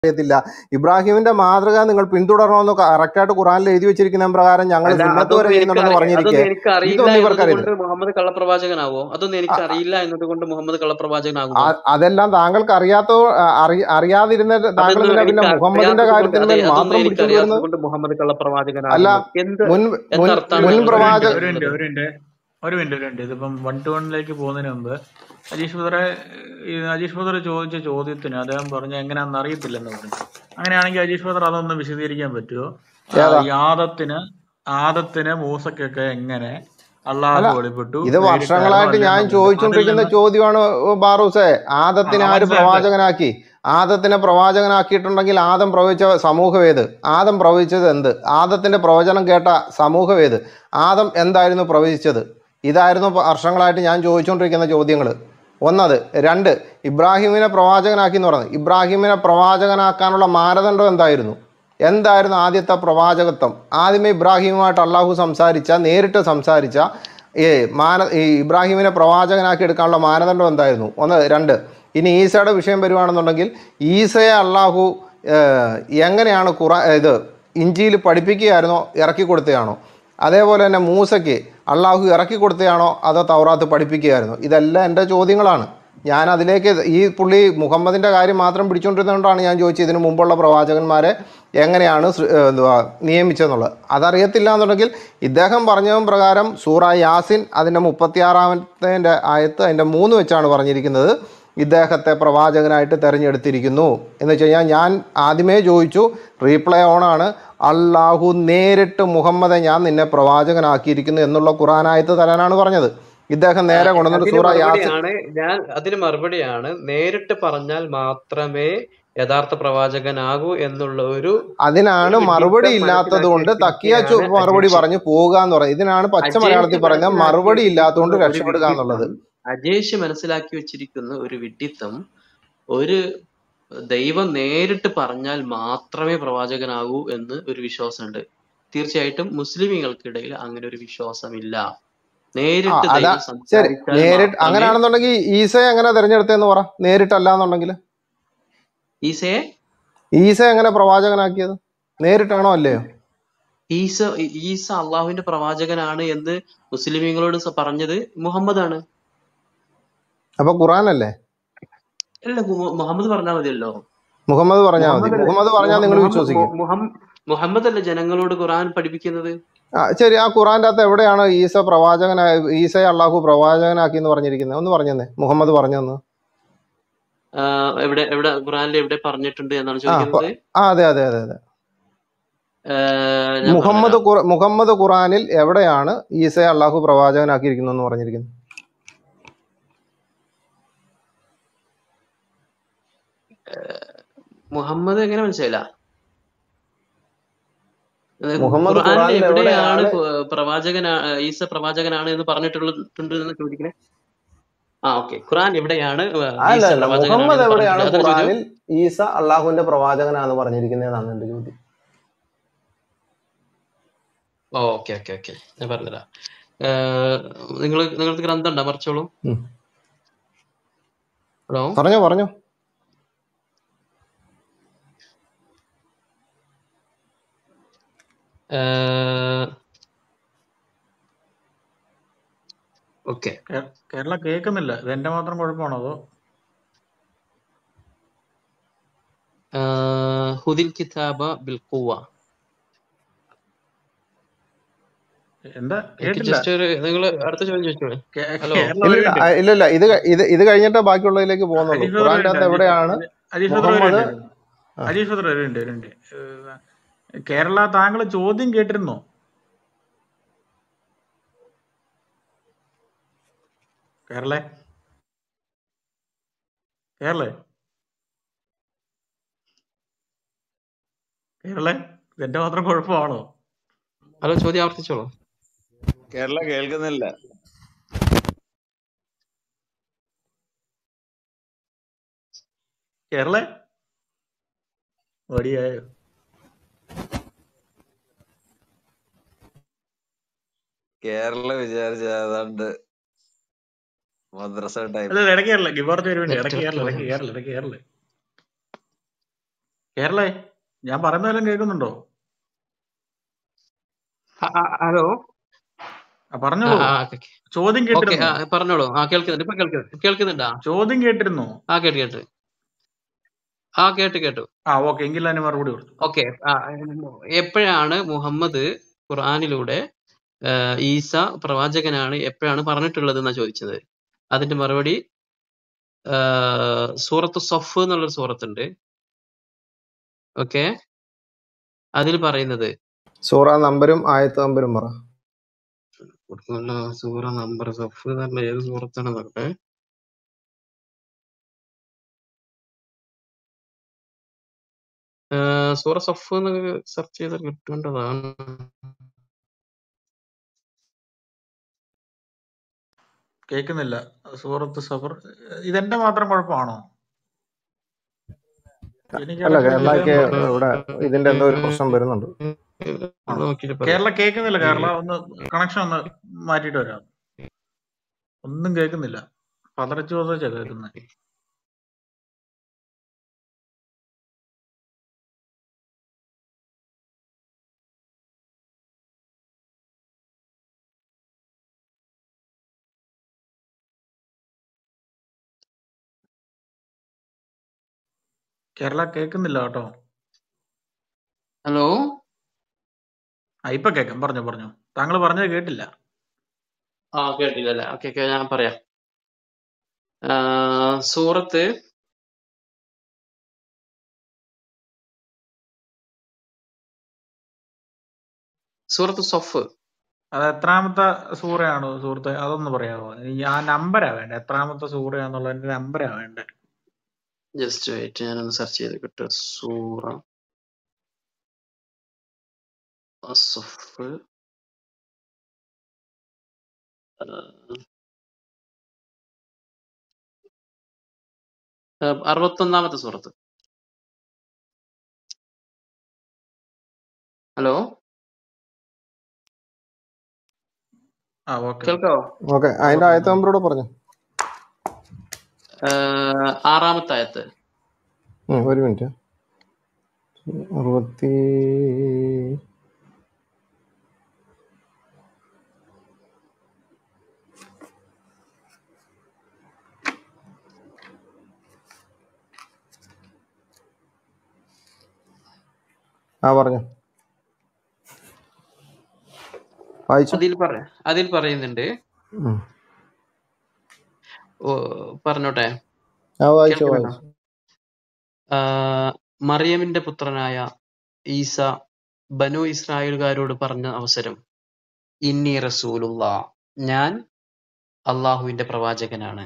അറിയത്തില്ല ഇബ്രാഹിമിന്റെ മാതൃക നിങ്ങൾ പിന്തുടരണമെന്ന് കറക്റ്റായിട്ട് ഖുറാനിൽ എഴുതി വെച്ചിരിക്കുന്ന പ്രകാരം ഞങ്ങൾ അല്ല സുന്നത്ത് വരെ അതൊന്നും എനിക്ക് ചെയ്യുന്നുണ്ടെന്ന് അറി- പറഞ്ഞിരിക്കെ അതൊന്നും എനിക്ക് അറിയില്ല ഇതൊന്നും ഇവർക്കറിയില്ല എന്നതുകൊണ്ട് മുഹമ്മദ് കള്ളപ്രവാചകനാവോ അതൊന്നും എനിക്ക് അ- അറിയില്ല എന്നതുകൊണ്ട് മുഹമ്മദ് കള്ളപ്രവാചകനാകുമോ ആ- അതെല്ലാം താങ്കൾക്ക് അറിയാത്ത അറി- അറിയാതിരുന്ന താങ്കൾ അതൊന്നും എന്തിനാ പിന്നെ എനിക്ക് മുഹമ്മദിന്റെ അറിയാത്തത് കൊണ്ട് കാര്യത്തിന് അതെ മേൽ അതൊന്നും മാത്രം എനിക്ക് പിടിച്ചോണ്ട് അറിയാത്തത് വരുന്നത് കൊണ്ട് മുഹമ്മദ് അല്ല കള്ളപ്രവാചകനാകുന്നു എന്ത് മുൻ മുൻ എന്തർത്ഥാണ് മുൻ ഒരു മിനിറ്റ് പ്രവാചക ഒരു മിനിറ്റ് ഉള്ളത് ഒരു മിനിറ്റ് ഒരു മിനിറ്റ് ഒരു മിനിറ്റ് ഇതിപ്പം വൺ ടു വണ്ണിലേക്ക് പോകുന്നതിന് മുമ്പ് അജീഷ് ബദറെ ഈ അജീഷ് ബദർ ചോദിച്ച ചോദ്യത്തിന് അദ്ദേഹം പറഞ്ഞ എങ്ങനെയാണെന്ന് അറിയത്തില്ലെന്ന് പറഞ്ഞു അങ്ങനെയാണെങ്കിൽ അജീഷ് ബദർ അതൊന്ന് വിശദീകരിക്കാൻ പറ്റുമോ ആ, ഏതാ ഈ ആദത്തിന് ആദത്തിന് മൂസക്കൊക്കെ എങ്ങനെ അള്ളാഹു അല്ല വെളിപ്പെട്ടു ഇത് നേരിട്ടായിരുന്നോ വർഷങ്ങളായിട്ട് ഞാൻ അല്ലെന്നുള്ളത് അതിൽ ചോദിച്ചുകൊണ്ടിരിക്കുന്ന നിന്ന് ചോദ്യമാണ് ബാറൂസെ ആ ആദത്തിനെ ആര് മനസ്സിലായി മനസ്സിലായി പ്രവാചകനാക്കി ആദത്തിനെ പ്രവാചകനാക്കിയിട്ടുണ്ടെങ്കിൽ ആദം പ്രവചിച്ച സമൂഹം ഏത് ആദം പ്രവചിച്ചത് എന്ത് ആദത്തിന്റെ പ്രവചനം കേട്ട സമൂഹം ഏത് ആദം എന്തായിരുന്നു പ്രവചിച്ചത് ഇതായിരുന്നു ഇപ്പൊ വർഷങ്ങളായിട്ട് ഞാൻ ചോദിച്ചുകൊണ്ടിരിക്കുന്ന ചോദ്യങ്ങൾ ഒന്നത് രണ്ട് ഇബ്രാഹിമിനെ പ്രവാചകനാക്കി എന്ന് പറഞ്ഞത് ഇബ്രാഹിമിനെ പ്രവാചകനാക്കാനുള്ള മാനദണ്ഡം എന്തായിരുന്നു എന്തായിരുന്നു ആദ്യത്തെ പ്രവാചകത്വം ആദ്യമേ ഇബ്രാഹിമുമായിട്ട് അള്ളാഹു സംസാരിച്ച നേരിട്ട് സംസാരിച്ച ഈ മാന ഈ ഇബ്രാഹിമിനെ പ്രവാചകനാക്കി എടുക്കാനുള്ള മാനദണ്ഡം എന്തായിരുന്നു ഒന്ന് രണ്ട് ഇനി ഈസയുടെ വിഷയം വരുവാണെന്നുണ്ടെങ്കിൽ ഈസയെ അള്ളാഹു ഏഹ്, എങ്ങനെയാണ് ഖുറാ ഇത് ഇഞ്ചിയിൽ പഠിപ്പിക്കുകയായിരുന്നോ ഇറക്കി കൊടുത്തതാണോ അതേപോലെ തന്നെ മൂസയ്ക്ക് അള്ളാഹു ഇറക്കി കൊടുത്തതാണോ അതോ തൗറാത്ത് പഠിപ്പിക്കുകയായിരുന്നോ ഇതെല്ലാം എൻ്റെ ചോദ്യങ്ങളാണ് ഞാൻ അതിലേക്ക് ഈ പുള്ളി മുഹമ്മദിൻ്റെ കാര്യം മാത്രം പിടിച്ചുകൊണ്ടിരുന്നതുകൊണ്ടാണ് ഞാൻ ചോദിച്ചത് ഇതിനു മുമ്പുള്ള പ്രവാചകന്മാരെ എങ്ങനെയാണ് സൃ- ഏഹ് എന്തുവാ നിയമിച്ചതെന്നുള്ളത് അതറിയത്തില്ല എന്നുണ്ടെങ്കിൽ ഇദ്ദേഹം പറഞ്ഞതും പ്രകാരം സൂറ യാസിൻ അതിൻ്റെ മുപ്പത്തിയാറാമത്തെ ആയത്ത് അതിൻ്റെ മൂന്ന് വെച്ചാണ് പറഞ്ഞിരിക്കുന്നത് ഇദ്ദേഹത്തെ പ്രവാചകനായിട്ട് തിരഞ്ഞെടുത്തിരിക്കുന്നു എന്ന് വെച്ച് കഴിഞ്ഞാൽ ഞാൻ ആദ്യമേ ചോദിച്ചു റീപ്ലേ ഓണാണ് അള്ളാഹു നേരിട്ട് മുഹമ്മദെ ഞാൻ നിന്നെ പ്രവാചകനാക്കിയിരിക്കുന്നു എന്നുള്ള ഖുറാനായത്ത് തരാനാണ് പറഞ്ഞത് ഇദ്ദേഹം നേരെ കൊണ്ടുവന്നിട്ട് അതിന് സൂറ യാസിൻ മറുപടിയാണ് ഞാൻ അതിന് മറുപടിയാണ് നേരിട്ട് പറഞ്ഞാൽ മാത്രമേ യഥാർത്ഥ പ്രവാചകനാകൂ എന്നുള്ള ഒരു അതിനാണ് ഒരു മറുപടി വിഡിത്തം ഇല്ലാത്തത് കൊണ്ട് തക്കിയ ചു മനസ്സിലാക്കി മറുപടി അജേഷ് പറഞ്ഞു പോവുക എന്ന് പറയും ഇതിനാണ് പച്ച അജേഷ് മലയാളത്തിൽ പറയുന്നത് മറുപടി ഇല്ലാത്തതുകൊണ്ട് മനസ്സിലാക്കി ഒരു രക്ഷപ്പെടുക എന്നുള്ളത് വിഡിത്തം അജേഷ് മനസ്സിലാക്കി വെച്ചിരിക്കുന്ന ഒരു വിഡിത്തം ഒരു ദൈവം നേരിട്ട് പറഞ്ഞാൽ മാത്രമേ പ്രവാചകനാകൂ എന്ന് ഒരു വിശ്വാസമുണ്ട് തീർച്ചയായിട്ടും മുസ്ലിമുകൾക്കിടയിൽ അങ്ങനെ ഒരു വിശ്വാസമില്ല ആ നേരിട്ട് അതാ ദൈവം ശരി സംസാരിച്ചാൽ നേരിട്ട് മാത്രമേ അങ്ങനെയാണെന്നുണ്ടെങ്കിൽ ഈസയെ എങ്ങനെ തിരഞ്ഞെടുത്തതെന്ന് പറ നേരിട്ടല്ല എന്നുണ്ടെങ്കിൽ ഈസയെ ഈസ എങ്ങനെ പ്രവാചകനാക്കിയത് നേരിട്ടാണോ അല്ലയോ ഈസ ഈസ അള്ളാഹുവിന്റെ പ്രവാചകനാണ് എന്ന് മുസ്ലിമീങ്ങളോട് സ- പറഞ്ഞത് മുഹമ്മദാണ് അപ്പൊ ഖുറാനല്ലേ അല്ല മു- മുഹമ്മദ് പറഞ്ഞാൽ മതിയല്ലോ മുഹമ്മദ് പറഞ്ഞാൽ മതി മുഹമ്മദ് മുഹമ്മദ് പറഞ്ഞാൽ മുഹ- നിങ്ങൾ മുഹമ്മദ് വിശ്വസിക്കും മു- മുഹമ്മ- മുഹമ്മദ് അല്ലേ ജനങ്ങളോട് ഖുർആൻ പഠിപ്പിക്കുന്നത് ആ ശരി ആ ഖുറാന്റെ അകത്ത് എവിടെയാണ് ഈസ പ്രവാചകന ഈസയെ അള്ളാഹു പ്രവാചകനാക്കി എന്ന് പറഞ്ഞിരിക്കുന്നത് ഒന്ന് പറഞ്ഞെന്നേ മുഹമ്മദ് പറഞ്ഞെന്ന് ആ, എവിടെ എവിടെ ഖുർആനിൽ എവിടെ പറഞ്ഞിട്ടുണ്ട് എന്നാണ് ആ പ- ചോദിക്കുന്നത് ആ അതെ അതെ അതെ അതെ ആ, ഞാൻ മുഹമ്മദ് പറഞ്ഞുതരാം ഖുറ- മുഹമ്മദ് ഖുറാനിൽ എവിടെയാണ് ഈസയെ അള്ളാഹു പ്രവാചകനാക്കിയിരിക്കുന്നു എന്ന് പറഞ്ഞിരിക്കുന്നത് മുഹമ്മദ് എങ്ങനെ മനസ്സിലായില്ല അത് മുഹമ്മദ് ഖുർആനിൽ ഖുറാനിൽ എവിടെയാണ് എവിടെയാണ് ഖു- പ്രവാചകനാ ഈസ പ്രവാചകനാണ് എന്ന് പറഞ്ഞിട്ടുള്ളത് എന്ന് ചോദിക്കണേ ആ ഓക്കെ ഖുർആൻ എവിടെയാണ് അല്ല ഈസ അല്ല പ്രവാചകനാണ് മുഹമ്മദ് എന്ന് എവിടെയാണ് പറഞ്ഞിട്ടുള്ളത് അതാണ് ചോദ്യം ഖുറാനിൽ ഈസ അള്ളാഹുവിന്റെ പ്രവാചകനാന്ന് പറഞ്ഞിരിക്കുന്നതെന്നാണ് എന്റെ ചോദ്യം ഓക്കെ ഓക്കെ ഓക്കെ ഞാൻ പറഞ്ഞുതരാം നിങ്ങൾ നിങ്ങൾക്ക് ഗ്രന്ഥം ഉണ്ടോ മറിച്ചോളൂ ഉം. ഹലോ പറഞ്ഞോ പറഞ്ഞോ ഓക്കെ കേ- കേരള കേൾക്കുന്നില്ല ഇത് എന്റെ മാത്രം കുഴപ്പമാണോ അതോ ഹുദിൽ കിതാബ ബിൽ ഖുവ എന്താ എനിക്ക് കേട്ടില്ല ജസ്റ്റ് ഒരു നിങ്ങൾ അടുത്ത ചോദ്യം ചോദിച്ചോളൂ കേ- ഹലോ കേരള ഇല്ല ഒരു ഇല്ല മിനിറ്റ് ആ, ഇല്ല ഇല്ല ഇത് ക- ഇത് ഇത് കഴിഞ്ഞിട്ടേ ബാക്കിയുള്ളതിലേക്ക് പോകുന്നുള്ളൂ അജീഷ് ബദർ ഒരു ഖുറാന്റെ മിനിറ്റ് അകത്ത് അജീഷ് എവിടെയാണ് അജീഷ് ബദർ ഒരു മുഹമ്മദ് മിനിറ്റ് ആ, അജീഷ് ബദർ ഒരു മിനിറ്റ് ഒരു മിനിറ്റ് ഏഹ്, കേരള താങ്കൾ ചോദ്യം കേട്ടിരുന്നോ കേരള കേരള കേരള ഇത് എന്റെ മാത്രം കുഴപ്പമാണോ ഹലോ ചോദ്യം ആവർത്തിച്ചോളൂ കേരള കേൾക്കുന്നില്ല കേരള മടിയായോ കേരള വിചാരിച്ച ഏതാണ്ട് മദ്രസ ടൈപ്പ് അല്ല ഇടയ്ക്ക് കേരള ഗിബാർത്ത് ഒരു മിനിറ്റ് ഇടയ്ക്ക് നെറ്റ്വർക്ക് കേരള ഇടയ്ക്ക് പോയി കേരള ഇടയ്ക്ക് കേരള കേരളേ ഞാൻ പറയുന്ന വല്ലതും കേൾക്കുന്നുണ്ടോ ഹ- ആ, ഹലോ ആ, ആ പറഞ്ഞോളൂ ആ ഓക്കെ ചോദ്യം ഓക്കെ ആ കേട്ടിരുന്നോ പറഞ്ഞോളൂ ആ കേൾക്കുന്നുണ്ട് ഇപ്പൊ കേൾക്കുന്നുണ്ട് കേൾക്കുന്നുണ്ടാ ചോദ്യം കേട്ടിരുന്നോ ആ കേട്ട് കേട്ട് ആ കേട്ട് കേട്ടു ആ ഓക്കെ എങ്കിൽ അതിന് മറുപടി കൊടുത്തു ഓക്കെ എപ്പോഴാണ് മുഹമ്മദ് ഖുർആനിലൂടെ ആ, ഈസ പ്രവാചകനാണ് എപ്പോഴാണ് പറഞ്ഞിട്ടുള്ളത് എന്നാ ചോദിച്ചത് അതിന്റെ മറുപടി ആ, സൂറത്ത് സഫ് എന്നുള്ളൊരു സൂറത്തുണ്ട് ഓക്കെ അതിൽ പറയുന്നത് സൂറ നമ്പരും ആയത്ത് നമ്പരും പറ കൊടുക്കുന്നല്ലോ സൂറ നമ്പർ സഫ് എന്ന് പറഞ്ഞ ഏത് സൂറത്താണ് നോക്കട്ടെ ആ, സൂറ സഫ് എന്ന് സെർച്ച് ചെയ്താൽ കിട്ടേണ്ടതാണ് കേൾക്കുന്നില്ല സൂറത്ത് സഫർ ഇതെന്റെ മാത്രം കുഴപ്പമാണോ എനിക്ക് അല്ല ഇടയ്ക്കിടയ്ക്ക് കേരളക്ക് ഇതേ പ്രശ്നം ഇവിടെ ഇതിന്റെ എന്തോ ഒരു പ്രശ്നം വരുന്നുണ്ട് ആണോ നോക്കിയിട്ട് പറയാം കേരള കേൾക്കുന്നില്ല കേരള ഒന്ന് കണക്ഷൻ ഒന്ന് മാറ്റിയിട്ട് വരാം ഒന്നും കേൾക്കുന്നില്ല പതറച്ചു പതച്ചാ കേൾക്കുന്നത് കേരള കേൾക്കുന്നില്ല കേട്ടോ ഹലോ ആ ഇപ്പൊ കേൾക്കാം പറഞ്ഞു പറഞ്ഞു താങ്കൾ പറഞ്ഞത് കേട്ടില്ല ആ കേട്ടില്ലല്ലേ ഓക്കെ ഓക്കെ ഞാൻ പറയാം ആ, സൂറത്ത് സൂറത്ത് സഫ് അത് എത്രാമത്തെ സൂറയാണ് സുഹൃത്തെ അതൊന്ന് പറയാമോ എനിക്ക് ആ നമ്പരാ വേണ്ട എത്രാമത്തെ സൂറയാന്നുള്ളതിന്റെ നമ്പരാ വേണ്ടേ ജസ്റ്റ് വെയിറ്റ് ഞാനൊന്ന് സെർച്ച് ചെയ്ത് കിട്ടും സൂറ സഫ് അറുപത്തൊന്നാമത്തെ സൂറത്ത് ഹലോ ആ ഓക്കെ കേൾക്കാവോ ഓക്കെ അതിന്റെ ആയത്ത് നമ്പറൂടെ പറഞ്ഞു ആ, ആറാമത്തെ ആയത്ത് ഉം, ഒരു മിനിറ്റ് അറുപത്തി ആ പറഞ്ഞു വായിച്ചു അതിൽ പറ അതിൽ പറയുന്നുണ്ട് ഉം. ഓ, പറഞ്ഞോട്ടെ ആ വായിച്ചു കേൾക്കുന്നുണ്ടോ വായിച്ചു ആ, മറിയമിന്റെ പുത്രനായ ഈസ ബനു ഇസ്രായേലുകാരോട് പറഞ്ഞ അവസരം ഇന്നി റസൂലുള്ള ഞാൻ അള്ളാഹുവിന്റെ പ്രവാചകനാണ്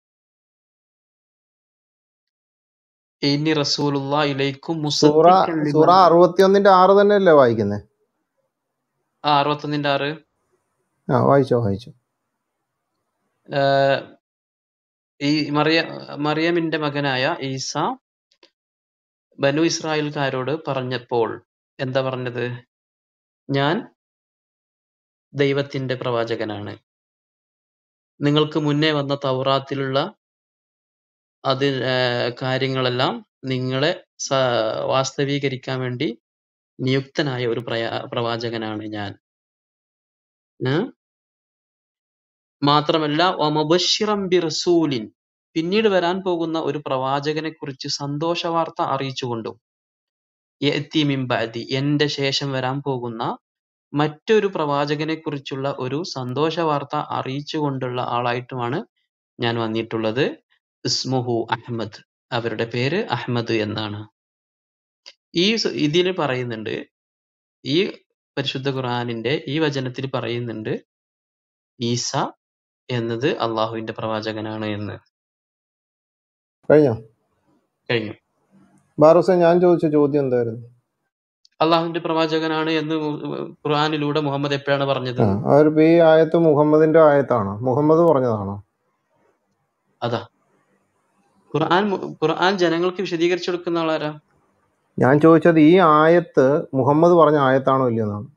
ഇന്നി റസൂലുള്ള ഇലൈക്കും സൂറ മുസദ്ദിഖൻ സൂറ ലിമാ അറുപത്തിയൊന്നിന്റെ ആറ് തന്നെയല്ലേ വായിക്കുന്നത് ആ അറുപത്തൊന്നിന്റെ ആറ് ആ വായിച്ചോ വായിച്ചു ആ, ഈ മറിയ മറിയമിന്റെ മകനായ ഈസ ബനു ഇസ്രായേൽക്കാരോട് പറഞ്ഞപ്പോൾ എന്താ പറഞ്ഞത് ഞാൻ ദൈവത്തിന്റെ പ്രവാചകനാണ് നിങ്ങൾക്ക് മുന്നേ വന്ന തൗറാത്തിലുള്ള അത് ഏർ കാര്യങ്ങളെല്ലാം നിങ്ങളെ സ- വാസ്തവീകരിക്കാൻ വേണ്ടി നിയുക്തനായ ഒരു പ്രയാ പ്രവാചകനാണ് ഞാൻ ഏ? മാത്രമല്ല വമബശ്ശിറം ബി റസൂലിൻ പിന്നീട് വരാൻ പോകുന്ന ഒരു പ്രവാചകനെ കുറിച്ച് സന്തോഷ വാർത്ത അറിയിച്ചുകൊണ്ടും യഅ്തി മിൻ ബഅദി എന്റെ ശേഷം വരാൻ പോകുന്ന മറ്റൊരു പ്രവാചകനെ കുറിച്ചുള്ള ഒരു സന്തോഷ വാർത്ത അറിയിച്ചുകൊണ്ടുള്ള ആളായിട്ടുമാണ് ഞാൻ വന്നിട്ടുള്ളത് ഇസ്മുഹു അഹ്മദ് അവരുടെ പേര് അഹ്മദ് എന്നാണ് ഈ ഇതിൽ പറയുന്നുണ്ട് ഈ പരിശുദ്ധ ഖുർആനിന്റെ ഈ വചനത്തിൽ പറയുന്നുണ്ട് ഈസ എന്നത് അള്ളാഹുവിന്റെ പ്രവാചകനാണ് എന്ന് കഴിഞ്ഞോ കഴിഞ്ഞു ബാറുസ ഞാൻ ചോദിച്ച ചോദ്യം എന്തായിരുന്നു അള്ളാഹുവിന്റെ പ്രവാചകനാണ് എന്ന് ഖുർആനിലൂടെ മുഹമ്മദ് എപ്പോഴാണ് പറഞ്ഞത് ആ അവരിപ്പോ ഈ ആയത്ത് മുഹമ്മദിന്റെ ആയത്താണോ മുഹമ്മദ് പറഞ്ഞതാണോ അതാ ഖുർആൻ മു- ഖുർആൻ ജനങ്ങൾക്ക് വിശദീകരിച്ചു കൊടുക്കുന്ന ആളാരാ ഞാൻ ചോദിച്ചത് ഈ ആയത്ത് മുഹമ്മദ് പറഞ്ഞ ആയത്താണോ ഇല്ലയെന്നാണ്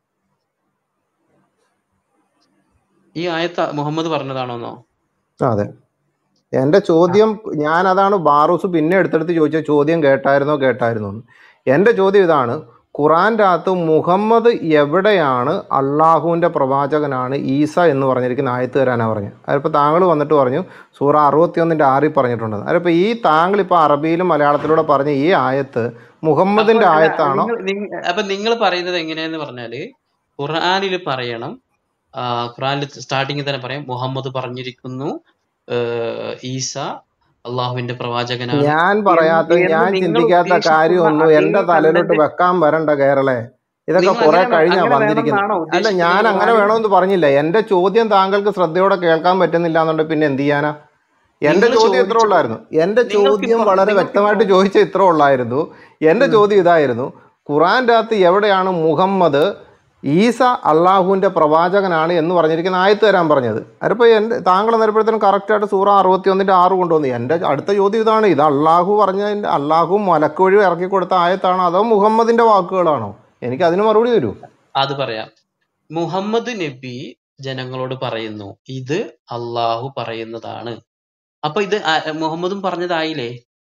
ഈ ആയത്ത് മുഹമ്മദ് പറഞ്ഞതാണോന്നോ ആ, അതെ എന്റെ ചോദ്യം ഞാൻ അതാണ് ബാറൂസ് പിന്നെ എടുത്തെടുത്ത് ചോദിച്ച ചോദ്യം കേട്ടായിരുന്നോ കേട്ടായിരുന്നോ എന്ന് എൻ്റെ ചോദ്യം ഇതാണ് ഖുറാൻ്റെ അകത്ത് മുഹമ്മദ് എവിടെയാണ് അള്ളാഹുവിൻ്റെ പ്രവാചകനാണ് ഈസ എന്ന് പറഞ്ഞിരിക്കുന്ന ആയത്ത് തരാനാണ് പറഞ്ഞത് അതിപ്പോൾ താങ്കൾ വന്നിട്ട് പറഞ്ഞു സൂറ അറുപത്തിയൊന്നിൻ്റെ ആറിൽ പറഞ്ഞിട്ടുണ്ട് അതിപ്പോൾ ഈ താങ്കൾ ഇപ്പോൾ അറബിയിലും മലയാളത്തിലൂടെ പറഞ്ഞ ഈ ആയത്ത് മുഹമ്മദിൻ്റെ അപ്പോൾ അല്ല, ആയത്താണോ നിങ്ങൾ നിങ്ങ- അപ്പൊ നിങ്ങൾ പറയുന്നത് എങ്ങനെയാന്ന് പറഞ്ഞാല് ഖുർആനിൽ പറയണം ആ, ഖുർആനിൽ സ്റ്റാർട്ടിങ്ങിൽ തന്നെ പറയാം മുഹമ്മദ് പറഞ്ഞിരിക്കുന്നു ഏഹ്, ഈസ അള്ളാഹുവിന്റെ പ്രവാചകനാണ് ഞാൻ എന്ന് പറയാത്ത എന്ന് ഞാൻ നിങ്ങൾ ചിന്തിക്കാത്ത ഉദ്ദേശിക്കുന്ന കാര്യമൊന്നും അതേ എൻ്റെ തലയിലോട്ട് കണ്ടന്റ് വെക്കാൻ വരണ്ട കേരളെ ഇതൊക്കെ നിങ്ങൾ കുറെ അങ്ങനെ കഴിഞ്ഞാ അങ്ങനെ വന്നിരിക്കുന്നത് വേണമെന്നാണോ അല്ല ഞാൻ ഉദ്ദേശിക്കുന്നത് അങ്ങനെ ഖുർആനിൽ വേണമെന്ന് പറഞ്ഞില്ല എൻ്റെ ചോദ്യം താങ്കൾക്ക് ശ്രദ്ധയോടെ കേൾക്കാൻ പറ്റുന്നില്ല എന്നുണ്ടെങ്കിൽ പിന്നെ എന്ത് ചെയ്യാനാ എൻ്റെ നിങ്ങൾ ചോദ്യം ഇത്ര ചോദിച്ചത് ഉള്ളായിരുന്നു എൻ്റെ നിങ്ങൾക്കിപ്പോ ചോദ്യം വളരെ വ്യക്തമായിട്ട് നിങ്ങൾക്കിപ്പോ ചോദിച്ച ഇത്ര ഉള്ളായിരുന്നു എൻ്റെ ഉം. ചോദ്യം ഇതായിരുന്നു ഖുറാൻ്റെ അകത്ത് എവിടെയാണ് മുഹമ്മദ് ഈസ അള്ളാഹുവിൻ്റെ പ്രവാചകനാണ് എന്ന് പറഞ്ഞിരിക്കുന്ന ആയത്ത് തരാൻ പറഞ്ഞത് അതിപ്പോൾ എൻ്റെ താങ്കൾ നേരപ്പോഴത്തേനും കറക്റ്റായിട്ട് സൂറ അറുപത്തി ഒന്നിൻ്റെ ആറ് കൊണ്ടുവന്നു എൻ്റെ അടുത്ത ചോദ്യം ഇതാണ് ഇത് അള്ളാഹു പറഞ്ഞതിൻ്റെ അള്ളാഹു മലക്ക് വഴി ഇറക്കി കൊടുത്ത ആയത്താണോ അതോ മുഹമ്മദിൻ്റെ വാക്കുകളാണോ എനിക്ക് അതിന് മറുപടി തരൂ അത് പറയാം മുഹമ്മദ് നബി ജനങ്ങളോട് പറയുന്നു ഇത് അള്ളാഹു പറയുന്നതാണ് അപ്പൊ ഇത് ആ- മുഹമ്മദും പറഞ്ഞതായില്ലേ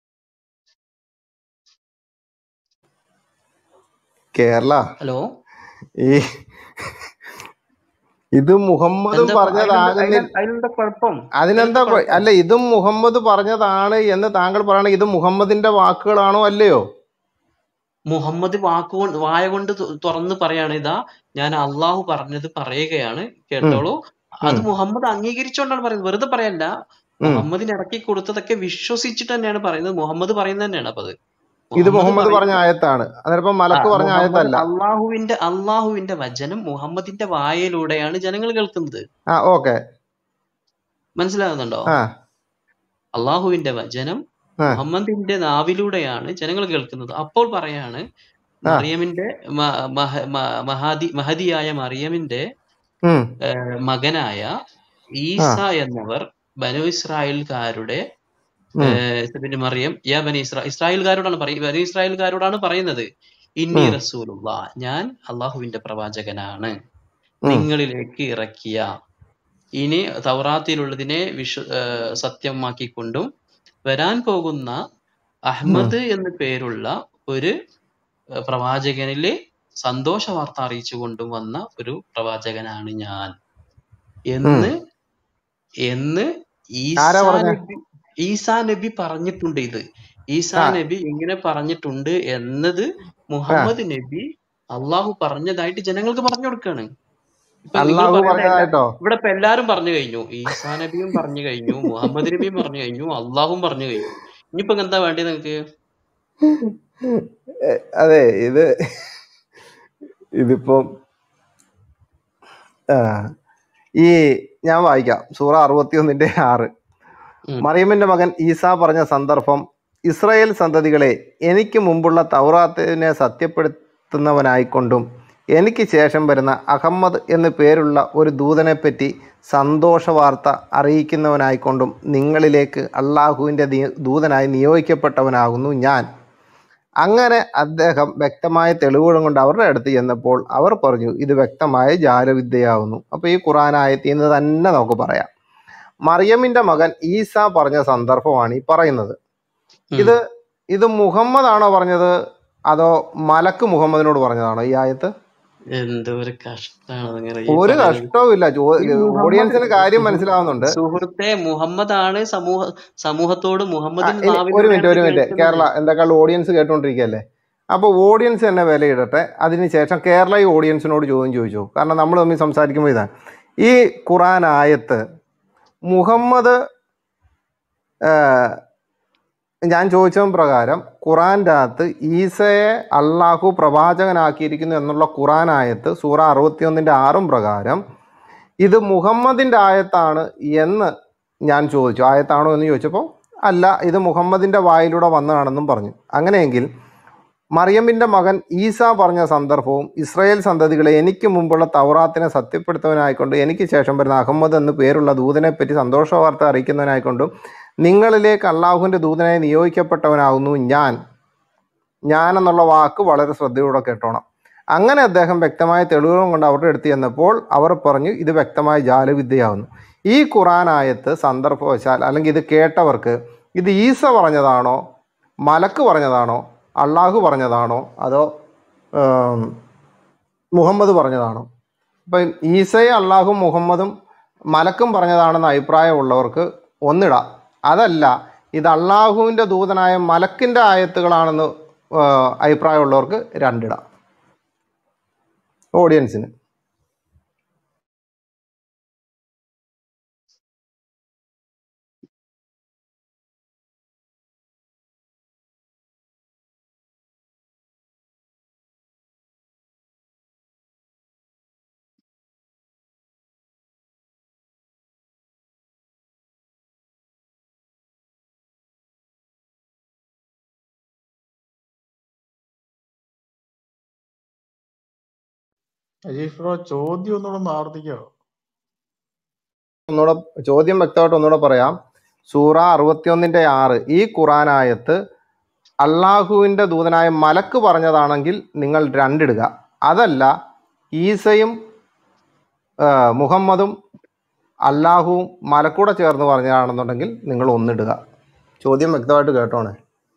കേരള ഹലോ ഈ ഇത് മുഹമ്മദും എന്താ അതിലെന്താ പറഞ്ഞതാകുന്നില്ല അതിലെ- അതിലെന്താ കുഴപ്പം അതിനെന്താ അതിലെന്താ കൊ- കുഴപ്പം അല്ല ഇതും മുഹമ്മദ് പറഞ്ഞതാണ് എന്ന് താങ്കൾ പറയണ ഇത് മുഹമ്മദിന്റെ വാക്കുകളാണോ അല്ലയോ മുഹമ്മദ് വാക്കുകൊണ്ട് വായ കൊണ്ട് തു- തുറന്ന് പറയാണ് ഇതാ ഞാൻ അള്ളാഹു പറഞ്ഞത് പറയുകയാണ് ഉം, കേട്ടോളൂ അത് ഉം, മുഹമ്മദ് അംഗീകരിച്ചുകൊണ്ടാണ് പറയുന്നത് വെറുതെ പറയല്ല ഉം. മുഹമ്മദിന് ഇറക്കി കൊടുത്തതൊക്കെ വിശ്വസിച്ചിട്ട് തന്നെയാണ് പറയുന്നത് മുഹമ്മദ് പറയുന്നത് തന്നെയാണ് അപ്പൊ അത് ഇത് മുഹമ്മദ് മുഹമ്മദ് പറഞ്ഞ പറയുന്നത് ആയത്താണ് അതിനിപ്പം ആ മലക്ക് പറഞ്ഞ മുഹമ്മദ് ആയത്തല്ല അള്ളാഹുവിന്റെ അള്ളാഹുവിന്റെ വചനം മുഹമ്മദിന്റെ വായയിലൂടെയാണ് ജനങ്ങൾ കേൾക്കുന്നത് ആ ഓക്കെ മനസ്സിലാകുന്നുണ്ടോ ആ അള്ളാഹുവിന്റെ വചനം ആ മുഹമ്മദിന്റെ നാവിലൂടെയാണ് ജനങ്ങൾ കേൾക്കുന്നത് അപ്പോൾ പറയാണ് ആ മറിയമിന്റെ മ- മഹ- മ- മഹാദി മഹതിയായ മറിയമിന്റെ ഉം, ഏഹ്, മകനായ ആ ഈസ എന്നവർ ബനു ഇസ്രായേൽക്കാരുടെ ഉം, ഏഹ്, പിന്നെ മറിയം യാ ബനി ഇസ്രാ ഇസ്രായേൽക്കാരോടാണ് പറയ ബനി ഇസ്രായേൽക്കാരോടാണ് പറയുന്നത് ഇന്നി ഉം, റസൂലുള്ള ഞാൻ അള്ളാഹുവിന്റെ പ്രവാചകനാണ് ഉം, നിങ്ങളിലേക്ക് ഇറക്കിയ ഇനി തൗറാത്തിലുള്ളതിനെ വിശ്വ ഏഹ്, സത്യമാക്കിക്കൊണ്ടും വരാൻ പോകുന്ന ഉം. അഹ്മദ് എന്ന് പേരുള്ള ഒരു ഏഹ്, പ്രവാചകനിലെ സന്തോഷ വാർത്ത അറിയിച്ചുകൊണ്ടും വന്ന ഒരു പ്രവാചകനാണ് ഞാൻ ഉം. എന്ന് എന്ന് ആരാ ഈസാ പറഞ്ഞ നബി ഈസാ നബി പറഞ്ഞിട്ടുണ്ട് ഇത് ഈസാ ആ നബി ഇങ്ങനെ പറഞ്ഞിട്ടുണ്ട് എന്നത് ആ മുഹമ്മദ് നബി അള്ളാഹു പറഞ്ഞതായിട്ട് ജനങ്ങൾക്ക് പറഞ്ഞു കൊടുക്കാണ് ഇപ്പൊ നിങ്ങൾ അള്ളാഹു പറയുന്ന എല്ലാ പറഞ്ഞതായിട്ടോ ഇവിടെ ഇപ്പൊ എല്ലാരും പറഞ്ഞു കഴിഞ്ഞു ഈസാ നബിയും പറഞ്ഞു കഴിഞ്ഞു മുഹമ്മദ് നബിയും പറഞ്ഞു കഴിഞ്ഞു അള്ളാഹും പറഞ്ഞു കഴിഞ്ഞു ഇനിയിപ്പോ എന്താ വേണ്ടത് നിങ്ങക്ക് എ, അതെ ഇത് ഇതിപ്പം ആ, ഈ ഞാൻ വായിക്കാം സൂറ അറുപത്തിയൊന്നിന്റെ ആറ് ഉം മറിയമിന്റെ മകൻ ഈസ പറഞ്ഞ സന്ദർഭം ഇസ്രായേൽ സന്തതികളെ എനിക്ക് മുമ്പുള്ള തൗറാത്തിനെ സത്യപ്പെടുത്തുന്നവനായിക്കൊണ്ടും എനിക്ക് ശേഷം വരുന്ന അഹമ്മദ് എന്നു പേരുള്ള ഒരു ദൂതനെപ്പറ്റി സന്തോഷ വാർത്ത അറിയിക്കുന്നവനായിക്കൊണ്ടും നിങ്ങളിലേക്ക് അള്ളാഹുവിൻ്റെ ദൂതനായി നിയോഗിക്കപ്പെട്ടവനാകുന്നു ഞാൻ അങ്ങനെ അദ്ദേഹം വ്യക്തമായ തെളിവുകളും കൊണ്ട് അവരുടെ അടുത്ത് ചെന്നപ്പോൾ അവർ പറഞ്ഞു ഇത് വ്യക്തമായ ജാലവിദ്യയാവുന്നു അപ്പോൾ ഈ ഖുറാനായത്തിൽ നിന്ന് തന്നെ നമുക്ക് പറയാം മറിയമിന്റെ മകൻ ഈസ പറഞ്ഞ സന്ദർഭമാണ് ഈ പറയുന്നത് ഉം ഇത് ഇത് മുഹമ്മദ് ആണോ പറഞ്ഞത് അതോ മലക്ക് മുഹമ്മദിനോട് പറഞ്ഞതാണോ ഈ ആയത്ത് എന്തോ ഒരു കഷ്ടാണ് നിങ്ങൾ ഈ ഒരു പറയുന്നത് കഷ്ടവുമില്ല ഈ മുഹമ്മദ് ഓഡിയൻസിന് കാര്യം സുഹൃ മനസ്സിലാവുന്നുണ്ട് സുഹൃത്തെ മുഹമ്മദ് ആണ് സമൂഹ സമൂഹത്തോട് ആ, മുഹമ്മദിന്റെ ഇനി ഒരു മിനിറ്റ് നാവിലൂടെയാണ് ഒരു ഇത് മിനിറ്റ് കേൾക്കുന്നത് കേരള എന്തൊക്കെയുള്ള ഓഡിയൻസ് കേട്ടോണ്ടിരിക്കുകയല്ലേ അപ്പോൾ ഓഡിയൻസ് തന്നെ വിലയിടട്ടെ അതിനുശേഷം കേരള ഈ ഓഡിയൻസിനോട് ചോദ്യം ചോദിച്ചു കാരണം നമ്മൾ തമ്മിൽ സംസാരിക്കുമ്പോൾ ഇതാണ് ഈ ഖുറാൻ ആയത്ത് മുഹമ്മദ് ആ, ഞാൻ ചോദിച്ച പ്രകാരം ഖുറാൻ്റെ അകത്ത് ഈസയെ അള്ളാഹു പ്രവാചകനാക്കിയിരിക്കുന്നു എന്നുള്ള ഖുറാൻ ആയത്ത് സൂറ അറുപത്തിയൊന്നിൻ്റെ ആറും പ്രകാരം ഇത് മുഹമ്മദിൻ്റെ ആയത്താണ് എന്ന് ഞാൻ ചോദിച്ചു ആയത്താണോ എന്ന് ചോദിച്ചപ്പോൾ അല്ല ഇത് മുഹമ്മദിൻ്റെ വായിലൂടെ വന്നതാണെന്നും പറഞ്ഞു അങ്ങനെയെങ്കിൽ മറിയമ്മിൻ്റെ മകൻ ഈസ പറഞ്ഞ സന്ദർഭവും ഇസ്രായേൽ സന്തതികളെ എനിക്ക് മുമ്പുള്ള തൗറാത്തിനെ സത്യപ്പെടുത്തുന്നവനായിക്കൊണ്ട് എനിക്ക് ശേഷം വരുന്ന അഹമ്മദ് എന്ന് പേരുള്ള ദൂതനെപ്പറ്റി സന്തോഷ വാർത്ത അറിയിക്കുന്നവനായിക്കൊണ്ടും നിങ്ങളിലേക്ക് അള്ളാഹുവിൻ്റെ ദൂതനായി നിയോഗിക്കപ്പെട്ടവനാകുന്നു ഞാൻ ഞാൻ എന്നുള്ള വാക്ക് വളരെ ശ്രദ്ധയോടെ കേട്ടോണം അങ്ങനെ അദ്ദേഹം വ്യക്തമായ തെളിവുകളും കൊണ്ട് അവരുടെ അടുത്ത് ചെന്നപ്പോൾ അവർ പറഞ്ഞു ഇത് വ്യക്തമായ ജാലവിദ്യയാവുന്നു ഈ ഖുറാൻ ആയത്ത് സന്ദർഭവശാൽ അല്ലെങ്കിൽ ഇത് കേട്ടവർക്ക് ഇത് ഈസ പറഞ്ഞതാണോ മലക്ക് പറഞ്ഞതാണോ അള്ളാഹു പറഞ്ഞതാണോ അതോ ആം, മുഹമ്മദ് പറഞ്ഞതാണോ ഇപ്പം ഈസയെ അള്ളാഹും മുഹമ്മദും മലക്കും പറഞ്ഞതാണെന്ന് അഭിപ്രായമുള്ളവർക്ക് ഒന്നിടാം അതല്ല ഇത് അള്ളാഹുവിൻ്റെ ദൂതനായ മലക്കിൻ്റെ ആയത്തുകളാണെന്ന് ആ, അഭിപ്രായമുള്ളവർക്ക് രണ്ടിടാം ഓഡിയൻസിന് അജീഷ് ബ്രോ ചോദ്യം ഒന്നുകൂടെ ഒന്ന് ആവർത്തിക്കാവോ ഒന്നുകൂടെ ചോദ്യം വ്യക്തമായിട്ട് ഒന്നുകൂടെ പറയാം സൂറ അറുപത്തിയൊന്നിൻ്റെ ആറ് ഈ ഖുറാനായത്ത് അള്ളാഹുവിൻ്റെ ദൂതനായ മലക്ക് പറഞ്ഞതാണെങ്കിൽ നിങ്ങൾ രണ്ടിടുക അതല്ല ഈസയും ആ, മുഹമ്മദും അള്ളാഹുവും മലക്കൂടെ ചേർന്ന് പറഞ്ഞതാണെന്നുണ്ടെങ്കിൽ നിങ്ങൾ ഒന്നിടുക ചോദ്യം വ്യക്തമായിട്ട് കേട്ടോണേ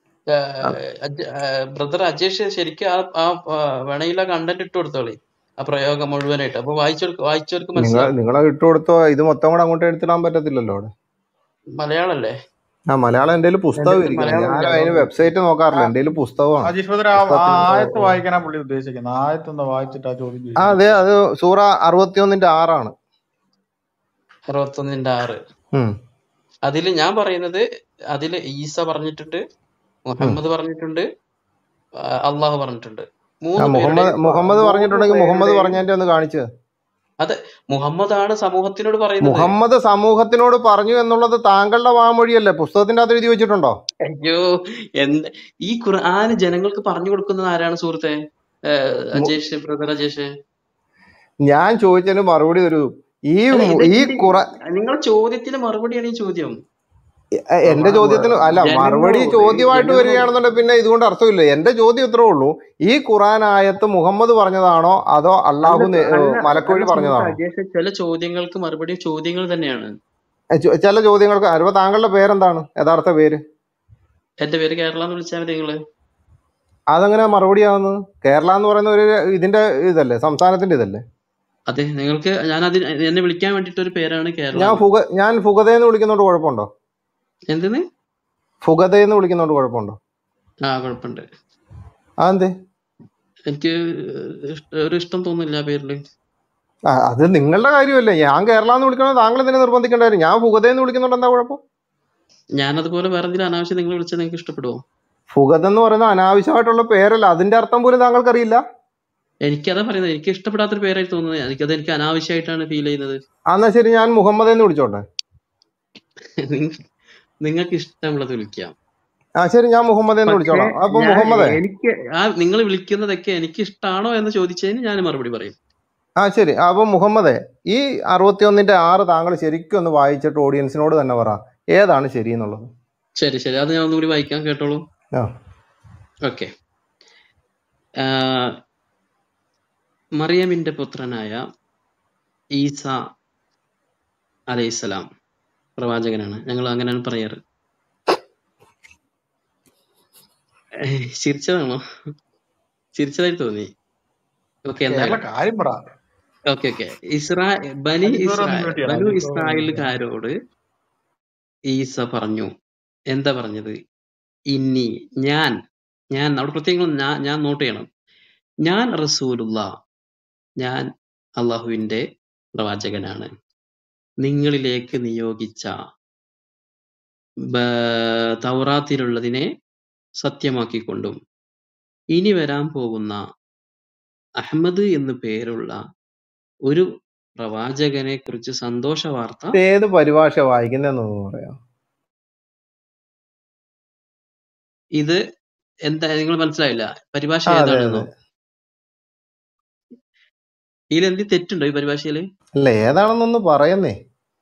ബ്രദർ അജേഷ് ശരിക്കും ആ ആ ആ, വേണമെങ്കിൽ ആ കണ്ടന്റ് ഇട്ട് കൊടുത്തോളി ആ പ്രയോഗം മുഴുവനായിട്ട് അപ്പൊ വായിച്ചവർക്ക് വായിച്ചവർക്ക് നിങ്ങൾ മനസ്സിലാവും നിങ്ങളെ ഇട്ട് കൊടുത്തോ ഇത് മൊത്തം കൂടെ അങ്ങോട്ട് എടുത്തിടാൻ പറ്റത്തില്ലല്ലോ അവിടെ മലയാളല്ലേ ആ മലയാളം എൻ്റെ കയ്യിൽ എന്റെ പുസ്തകം അടുത്ത് ഇരിക്കണം മലയാളം ഞാൻ ഇല്ല അതിന് അതുകൊണ്ട് വെബ്സൈറ്റ് നോക്കാറില്ല എൻ്റെ കയ്യിൽ പുസ്തകമാണ് അജീഷ് ബ്രദർ ആ ആ പുസ്തകത്തിൽ ആയത്ത് വായിക്കാനാ പുള്ളി ഉദ്ദേശിക്കുന്നത് ആയത്ത് ഒന്ന് വായിച്ചിട്ട് ആ ചോദ്യം ആ ചോദിക്കുന്നത് അതെ അത് സൂറ അറുപത്തിയൊന്നിന്റെ ആറാണ് അറുപത്തൊന്നിന്റെ ആറ് ഉം, അതില് ഞാൻ പറയുന്നത് അതില് ഈസ പറഞ്ഞിട്ടുണ്ട് ഉം. മുഹമ്മദ് പറഞ്ഞിട്ടുണ്ട് ആ, അള്ളാഹു പറഞ്ഞിട്ടുണ്ട് ആ മൂന്ന് മുഹമ്മദ് പേരുടെയും മുഹമ്മദ് മൂന്ന് പറഞ്ഞിട്ടുണ്ടെങ്കിൽ മുഹമ്മദ് പേരുടെയും പറഞ്ഞതിന്റെ ഒന്ന് കാണിച്ചു അതെ മുഹമ്മദാണ് സമൂഹത്തിനോട് പറയുന്നത് മുഹമ്മദ് സമൂഹത്തിനോട് പറഞ്ഞു എന്നുള്ളത് താങ്കളുടെ വാമൊഴിയല്ലേ പുസ്തകത്തിന്റെ അകത്ത് എഴുതി വെച്ചിട്ടുണ്ടോ അയ്യോ എന്ത് ഈ ഖുർആൻ ജനങ്ങൾക്ക് പറഞ്ഞു കൊടുക്കുന്നത് ആരാണ് സുഹൃത്തെ ഏഹ്, മു- അജേഷ് ബ്രദർ അജേഷ് ഞാൻ ചോദിച്ചതിന് മറുപടി ഒരു ഈ അല്ല മു- ഇത് ഈ ഇത് ഖുറ നിങ്ങളെ ചോദ്യത്തിന് മറുപടിയാണ് ഈ ചോദ്യം എ- എന്റെ ചോദ്യത്തിന് അല്ല മറുപടി ജനങ്ങളോട് ചോദ്യമായിട്ട് ജനങ്ങളോട് വരികയാണെന്നുണ്ടെങ്കിൽ പിന്നെ ഇതുകൊണ്ട് അർത്ഥമില്ല എന്റെ ചോദ്യം ഇത്രേ ഉള്ളൂ ഈ ഖുറാൻ ആയത്ത് മുഹമ്മദ് പറഞ്ഞതാണോ അതോ അല്ല അള്ളാഹു നേ- അല്ല മലക്കുവഴി അല്ല സുഹൃത്തെ പറഞ്ഞതാണോ അജേഷ് ചില ചോദ്യങ്ങൾക്ക് മറുപടി ചോദ്യങ്ങൾ തന്നെയാണ് എ, ചോ- ചില ചോദ്യങ്ങൾക്ക് അപ്പൊ താങ്കളുടെ പേരെന്താണ് യഥാർത്ഥ പേര് എന്റെ പേര് കേരള എന്ന് വിളിച്ചാൽ മതി നിങ്ങള് അതെങ്ങനെ മറുപടിയാവുന്നത് കേരള എന്ന് പറയുന്ന ഒരു ഇതിന്റെ ഇതല്ലേ സംസ്ഥാനത്തിന്റെ ഇതല്ലേ അതെ നിങ്ങൾക്ക് ഞാൻ അതിന് എന്നെ വിളിക്കാൻ വേണ്ടിട്ട് ഒരു പേരാണ് കേരള ഞാൻ എന്ന് ഫുഗ ഞാൻ ഫുഗതയെന്ന് വിളിക്കുന്നതുകൊണ്ട് കുഴപ്പമുണ്ടോ എന്തിന് ഫുഗതയെന്ന് വിളിക്കുന്നതുകൊണ്ട് കുഴപ്പമുണ്ടോ ആ കുഴപ്പമുണ്ട് അതെന്തേ എനിക്ക് ഇഷ്ട- ഒരു ഇഷ്ടം തോന്നുന്നില്ല ആ പേരില് ആ, അത് നിങ്ങളുടെ കാര്യമല്ലേ ഞാൻ കേരള എന്ന് വിളിക്കണത് താങ്കൾ ഇതിനെ നിർബന്ധിക്കേണ്ട കാര്യം ഞാൻ ഫുഗതയെന്ന് വിളിക്കുന്നുണ്ട് എന്താ കുഴപ്പം ഞാൻ അതുപോലെ വേറെ എന്തെങ്കിലും അനാവശ്യം നിങ്ങൾ വിളിച്ചാൽ നിങ്ങൾക്ക് ഇഷ്ടപ്പെടുമോ ഫുഗത എന്ന് പറയുന്ന അനാവശ്യമായിട്ടുള്ള പേരല്ല അതിന്റെ അർത്ഥം പോലും താങ്കൾക്കറിയില്ല എനിക്കതാ പറയുന്നത് എനിക്ക് ഇഷ്ടപ്പെടാത്തൊരു പേരായി തോന്നുന്നത് എനിക്കത് എനിക്ക് അനാവശ്യമായിട്ടാണ് ഫീൽ ചെയ്യുന്നത് ആ, എന്നാ ശരി ഞാൻ മുഹമ്മദ് എന്ന് വിളിച്ചോട്ടെ നിങ്ങ- നിങ്ങൾക്ക് ഇഷ്ടമുള്ളത് വിളിക്കാം ആ ശരി ഞാൻ മുഹമ്മദ് എന്ന് പക്ഷേ വിളിച്ചോളാം അപ്പൊ ഞാൻ മുഹമ്മദേ എനിക്ക് ആ നിങ്ങൾ വിളിക്കുന്നതൊക്കെ എനിക്ക് ഇഷ്ടമാണോ എന്ന് ചോദിച്ചതിന് ഞാൻ മറുപടി പറയും ആ ശരി അപ്പൊ മുഹമ്മദേ ഈ അറുപത്തിയൊന്നിന്റെ ആറ് താങ്കൾ ശരിക്കും ഒന്ന് വായിച്ചിട്ട് ഓഡിയൻസിനോട് തന്നെ പറ ഏതാണ് ശരി എന്നുള്ളത് ശരി ശരി അത് ഞാൻ ഒന്നുകൂടി വായിക്കാം കേട്ടോളൂ ആ ഓക്കെ മറിയമിന്റെ പുത്രനായ ഈസ അലൈഹിസ്സലാം പ്രവാചകനാണ് ഞങ്ങൾ അങ്ങനെയാണ് പറയാറ് ഏയ്, ചിരിച്ചതാണോ ചിരിച്ചതായി തോന്നി ഓക്കെ കേരള എന്തായാലും കാര്യം പറ ഓക്കെ ഓക്കെ ഇസ്രാ ബനി അജീഷ് ബ്രദർ ഒന്ന് ഇസ്രായേൽ മ്യൂട്ട് ചെയ്യണം ബനു അജീഷ് ബ്രദർ മ്യൂട്ട് ചെയ്യണം ഇസ്രായേലുകാരോട് ഈസ പറഞ്ഞു എന്താ പറഞ്ഞത് ഇന്നി ഞാൻ ഞാൻ അവിടെ പ്രത്യേകം ഞാൻ ഞാൻ നോട്ട് ചെയ്യണം ഞാൻ റസൂലുള്ള ഞാൻ അള്ളാഹുവിന്റെ പ്രവാചകനാണ് നിങ്ങളിലേക്ക് നിയോഗിച്ച ബ- തൗറാത്തിലുള്ളതിനെ സത്യമാക്കിക്കൊണ്ടും ഇനി വരാൻ പോകുന്ന അഹമ്മദ് എന്ന് പേരുള്ള ഒരു പ്രവാചകനെ കുറിച്ച് സന്തോഷ വാർത്ത ഇത് ഏത് പരിഭാഷ വായിക്കുന്നതെന്നൊന്ന് പറയാം ഇത് എന്താ നിങ്ങൾ മനസ്സിലായില്ല പരിഭാഷ ആ അതെ ഏതാണെന്നോ അതെ ഇതിൽ എന്ത് തെറ്റുണ്ടോ ഈ പരിഭാഷയില് അല്ല ഏതാണെന്നൊന്ന് പറയുന്നേ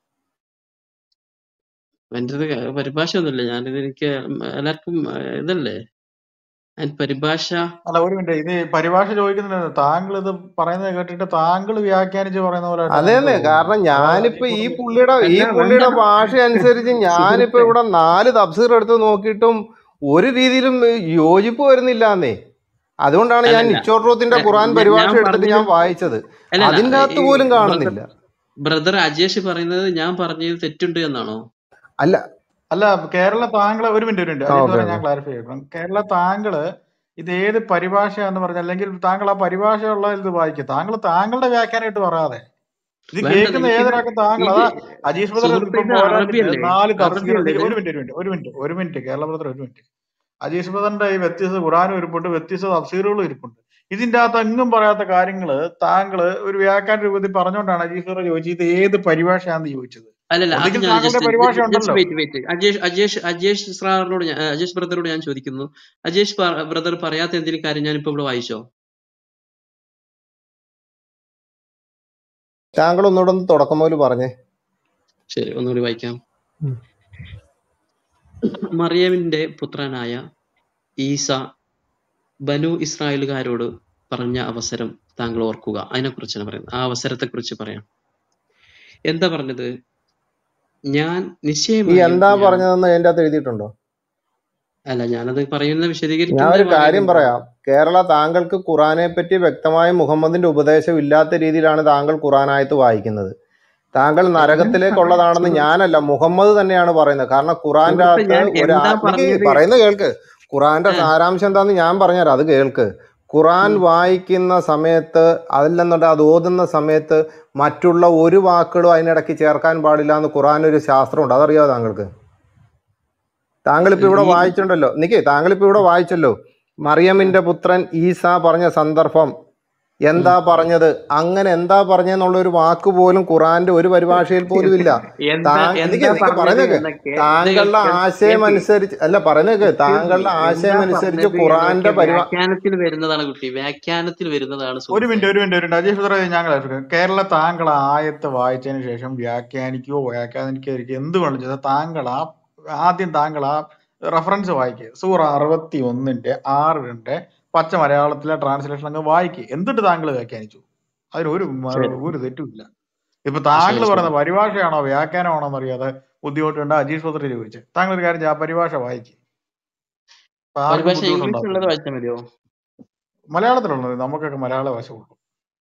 എൻ്റെ അടുത്ത് പരിഭാഷ ഒന്നുമില്ല ഞാനിത് എനിക്ക് എല്ലാവർക്കും ഇതല്ലേ അതിന് പരിഭാഷ അല്ല ഒരു മിനിറ്റ് ഇത് പരിഭാഷ ചോദിക്കുന്നുണ്ട് താങ്കൾ ഇത് പറയുന്നത് കേട്ടിട്ട് താങ്കൾ വ്യാഖ്യാനിച്ച് പറയുന്ന പോലെ ആയിട്ടാണ് അതെന്നെ ഞങ്ങൾക്ക് കാരണം തോന്നുന്നത് അതാ ഞാനിപ്പോ ഈ കൂടുതൽ പുള്ളിയുടെ ഈ അല്ല വേണ്ട പുള്ളിയുടെ ഭാഷ അനുസരിച്ച് ഞാനിപ്പോ സുഹൃത്തെ ഇവിടെ നാല് തഫ്സീർ എടുത്ത് നോക്കിയിട്ടും ഒരു രീതിയിലും യോജിപ്പ് വരുന്നില്ലാന്നേ അതുകൊണ്ടാണ് ഞാൻ അല്ലല്ല നിച്ചോട്രോത്തിന്റെ ഏ, ഖുറാൻ ഞാൻ പരിഭാഷ ഞാൻ എടുത്തിട്ട് പറഞ്ഞത് ഞാൻ വായിച്ചത് അല്ലല്ല അതിൻ്റെ അകത്ത് ഈ പോലും ബ്രദർ കാണുന്നില്ല ബ്രദർ അജേഷ് പറയുന്നത് ഞാൻ പറഞ്ഞത് തെറ്റുണ്ട് എന്നാണോ അല്ല അല്ല കേരള താങ്കള് ഒരു മിനിറ്റ് ഒരു മിനിറ്റ് ആ അജീഷ് ഓക്കെ സാറേ ഞാൻ ഓക്കെ ക്ലാരിഫൈ ചെയ്യണം കേരള താങ്കള് ഇത് ഏത് പരിഭാഷയാന്ന് പറഞ്ഞ അല്ലെങ്കിൽ താങ്കൾ ആ പരിഭാഷയുള്ള ഇത് വായിക്കും താങ്കൾ താങ്കളുടെ വ്യാഖ്യാനമായിട്ട് പറയാതെ ഇത് വേണ്ട കേൾക്കുന്ന എനിക്കിത് ഏതൊരാൾക്കും താങ്കൾ ഇത് അതാ അജീഷ് ബ്രദർ സുഹൃത്തെ ഇപ്പം ഇത് പോരാഞ്ഞിട്ട് അറബിയല്ലേ നാല് തഫ്സീർ അറബിയല്ലേ ഇത് ഒരു മിനിറ്റ് ഒരു മിനിറ്റ് ഒരു മിനിറ്റ് ഒരു മിനിറ്റ് കേരള ബ്രദർ ഒരു മിനിറ്റ് അജീഷ് ബ്രദറിന്റെ ഈ വ്യത്യസ്ത ഖുറാനും ഇരിപ്പുണ്ട് വ്യത്യസ്ത തഫ്സീറുകളും ഇരിപ്പുണ്ട് ഇതിന്റെ അകത്ത് എങ്ങും പറയാത്ത കാര്യങ്ങള് താങ്കള് ഒരു വ്യാഖ്യാന രൂപത്തിൽ പറഞ്ഞുകൊണ്ടാണ് അജീഷ് ബ്രദർ ചോദിച്ചത് ഇത് ഏത് പരിഭാഷയാണെന്ന് ചോദിച്ചത് അല്ലല്ല അത് ഒന്നുകിൽ ഞാൻ താങ്കളുടെ ജസ്റ്റ് പരിഭാഷ ജസ്റ്റ് ഉണ്ടല്ലോ വെയിറ്റ് വെയിറ്റ് അജേഷ് അജേഷ് അജേഷ് സാറിനോട് ഞാൻ അജേഷ് ബ്രദറോട് ഞാൻ ചോദിക്കുന്നു അജേഷ് ബ്രദർ പറയാത്ത എന്തെങ്കിലും കാര്യം ഞാൻ ഇപ്പൊ ഇവിടെ വായിച്ചോ താങ്കൾ ഒന്നുകൂടെ ഒന്ന് തുടക്കം മുതൽ പറഞ്ഞേ ശരി ഒന്നുകൂടി വായിക്കാം ഉം. മറിയമിന്റെ പുത്രനായ ഈസ ബനു ഇസ്രായേലുകാരോട് പറഞ്ഞ അവസരം താങ്കൾ ഓർക്കുക അതിനെക്കുറിച്ചാണ് പറയുന്നത് ആ അവസരത്തെ കുറിച്ച് പറയാം എന്താ പറഞ്ഞത് ഞാൻ ഈ നിശ്ചയമായും എന്താ ഞാൻ പറഞ്ഞതെന്ന് അതിൻ്റെ അകത്ത് എഴുതിയിട്ടുണ്ടോ അല്ല ഞാനത് പറയുന്ന ഞാൻ വിശദീകരിക്കുന്ന ഒരു കാര്യം ഭാഗം പറയാം കേരള താങ്കൾക്ക് ഖുറാനെ പറ്റി വ്യക്തമായ മുഹമ്മദിന്റെ ഉപദേശം ഇല്ലാത്ത രീതിയിലാണ് താങ്കൾ ഖുറാനായത്ത് വായിക്കുന്നത് താങ്കൾ നരകത്തിലേക്കുള്ളതാണെന്ന് ഞാനല്ല മുഹമ്മദ് തന്നെയാണ് പറയുന്നത് കാരണം ഖുറാന്റെ സുഹൃത്തെ അകത്ത് ഞാൻ ഒരു എന്താ ആ- എനിക്ക് പറഞ്ഞത് പറയുന്നത് കേൾക്ക് ഖുറാന്റെ ആ, സാരാംശം എന്താന്ന് ഞാൻ പറഞ്ഞുതരാം അത് കേൾക്ക് ഖുറാൻ ഉം. വായിക്കുന്ന സമയത്ത് അതല്ലെന്നുണ്ടെങ്കിൽ അത് ഓതുന്ന സമയത്ത് മറ്റുള്ള ഒരു വാക്കുകളും അതിനിടയ്ക്ക് ചേർക്കാൻ പാടില്ല എന്ന് ഖുറാൻ ഒരു ശാസ്ത്രമുണ്ട് അതറിയാമോ താങ്കൾക്ക് താങ്കൾ ഇപ്പൊ ഇവിടെ ഈ വായിച്ചിട്ടുണ്ടല്ലോ നിക്കേ താങ്കൾ ഇപ്പൊ ഇവിടെ വായിച്ചല്ലോ മറിയമിന്റെ പുത്രൻ ഈസ പറഞ്ഞ സന്ദർഭം എന്താ ഉം. പറഞ്ഞത് അങ്ങനെ എന്താ പറഞ്ഞെന്നുള്ള ഒരു വാക്ക് പോലും ഖുറാന്റെ ഒരു പരിഭാഷയിൽ പോലും ഇല്ല എന്താ താ എന്താ നിക്ക് നിക്ക് പറഞ്ഞത് പറയുന്നേക്ക് എന്നൊക്കെ ഇത് താങ്കളുടെ കേൾ- ആശയം കേൾക്ക് അനുസരിച്ച് അല്ല പറയുന്നേക്ക് എക്സ്ക്യൂസ് മീ താങ്കളുടെ എന്താ ആശയം അനുസരിച്ച് പറഞ്ഞത് ഖുറാന്റെ എന്നൊക്കെ പരിഭാ വ്യാഖ്യാനത്തിൽ വരുന്നതാണ് കുട്ടി വ്യാഖ്യാനത്തിൽ വരുന്നതാണ് ഒരു സുഹൃത്തെ മിനിറ്റ് ഒരു മിനിറ്റ് ഒരു മിനിറ്റ് അജീഷ് ബ്രദറെ ഞാൻ ക്ലാരിഫിക്കാം കേരള താങ്കൾ ആ ആയത്ത് വായിച്ചതിന് ശേഷം വ്യാഖ്യാനിക്കുകയോ വ്യാഖ്യാനിക്കാതിരിക്കുകയോ എന്ത് വേണം ചെയ്താൽ താങ്കൾ ആ ആദ്യം താങ്കൾ ആ റെഫറൻസ് വായിക്കുക സൂറ അറുപത്തി ഒന്നിന്റെ ആറിന്റെ പച്ച മലയാളത്തിലെ ട്രാൻസ്ലേഷൻ അങ്ങ് വായിക്കുക എന്നിട്ട് താങ്കൾ വ്യാഖ്യാനിച്ചു അതിന് ഒരു മ- ശരി ഒരു തെറ്റുമില്ല ഇപ്പൊ താങ്കൾ ശരി പറയുന്ന ശരി പരിഭാഷയാണോ വ്യാഖ്യാനമാണോ എന്നറിയാതെ ബുദ്ധിമുട്ടുണ്ട് അജീഷ് ബ്രദർ ചോദിച്ചു താങ്കൾ ഒരു കാര്യം ചെയ്യ്, ആ പരിഭാഷ വായിക്കുക അപ്പൊ ആർക്കും പരിഭാഷ ഇംഗ്ലീഷ് ഉള്ളത് ബുദ്ധിമുട്ടുണ്ടാകത്തില്ല വായിച്ചാൽ മതിയോ മലയാളത്തിലുള്ളത് നമുക്കൊക്കെ മലയാള ഭാഷ ഉള്ളൂ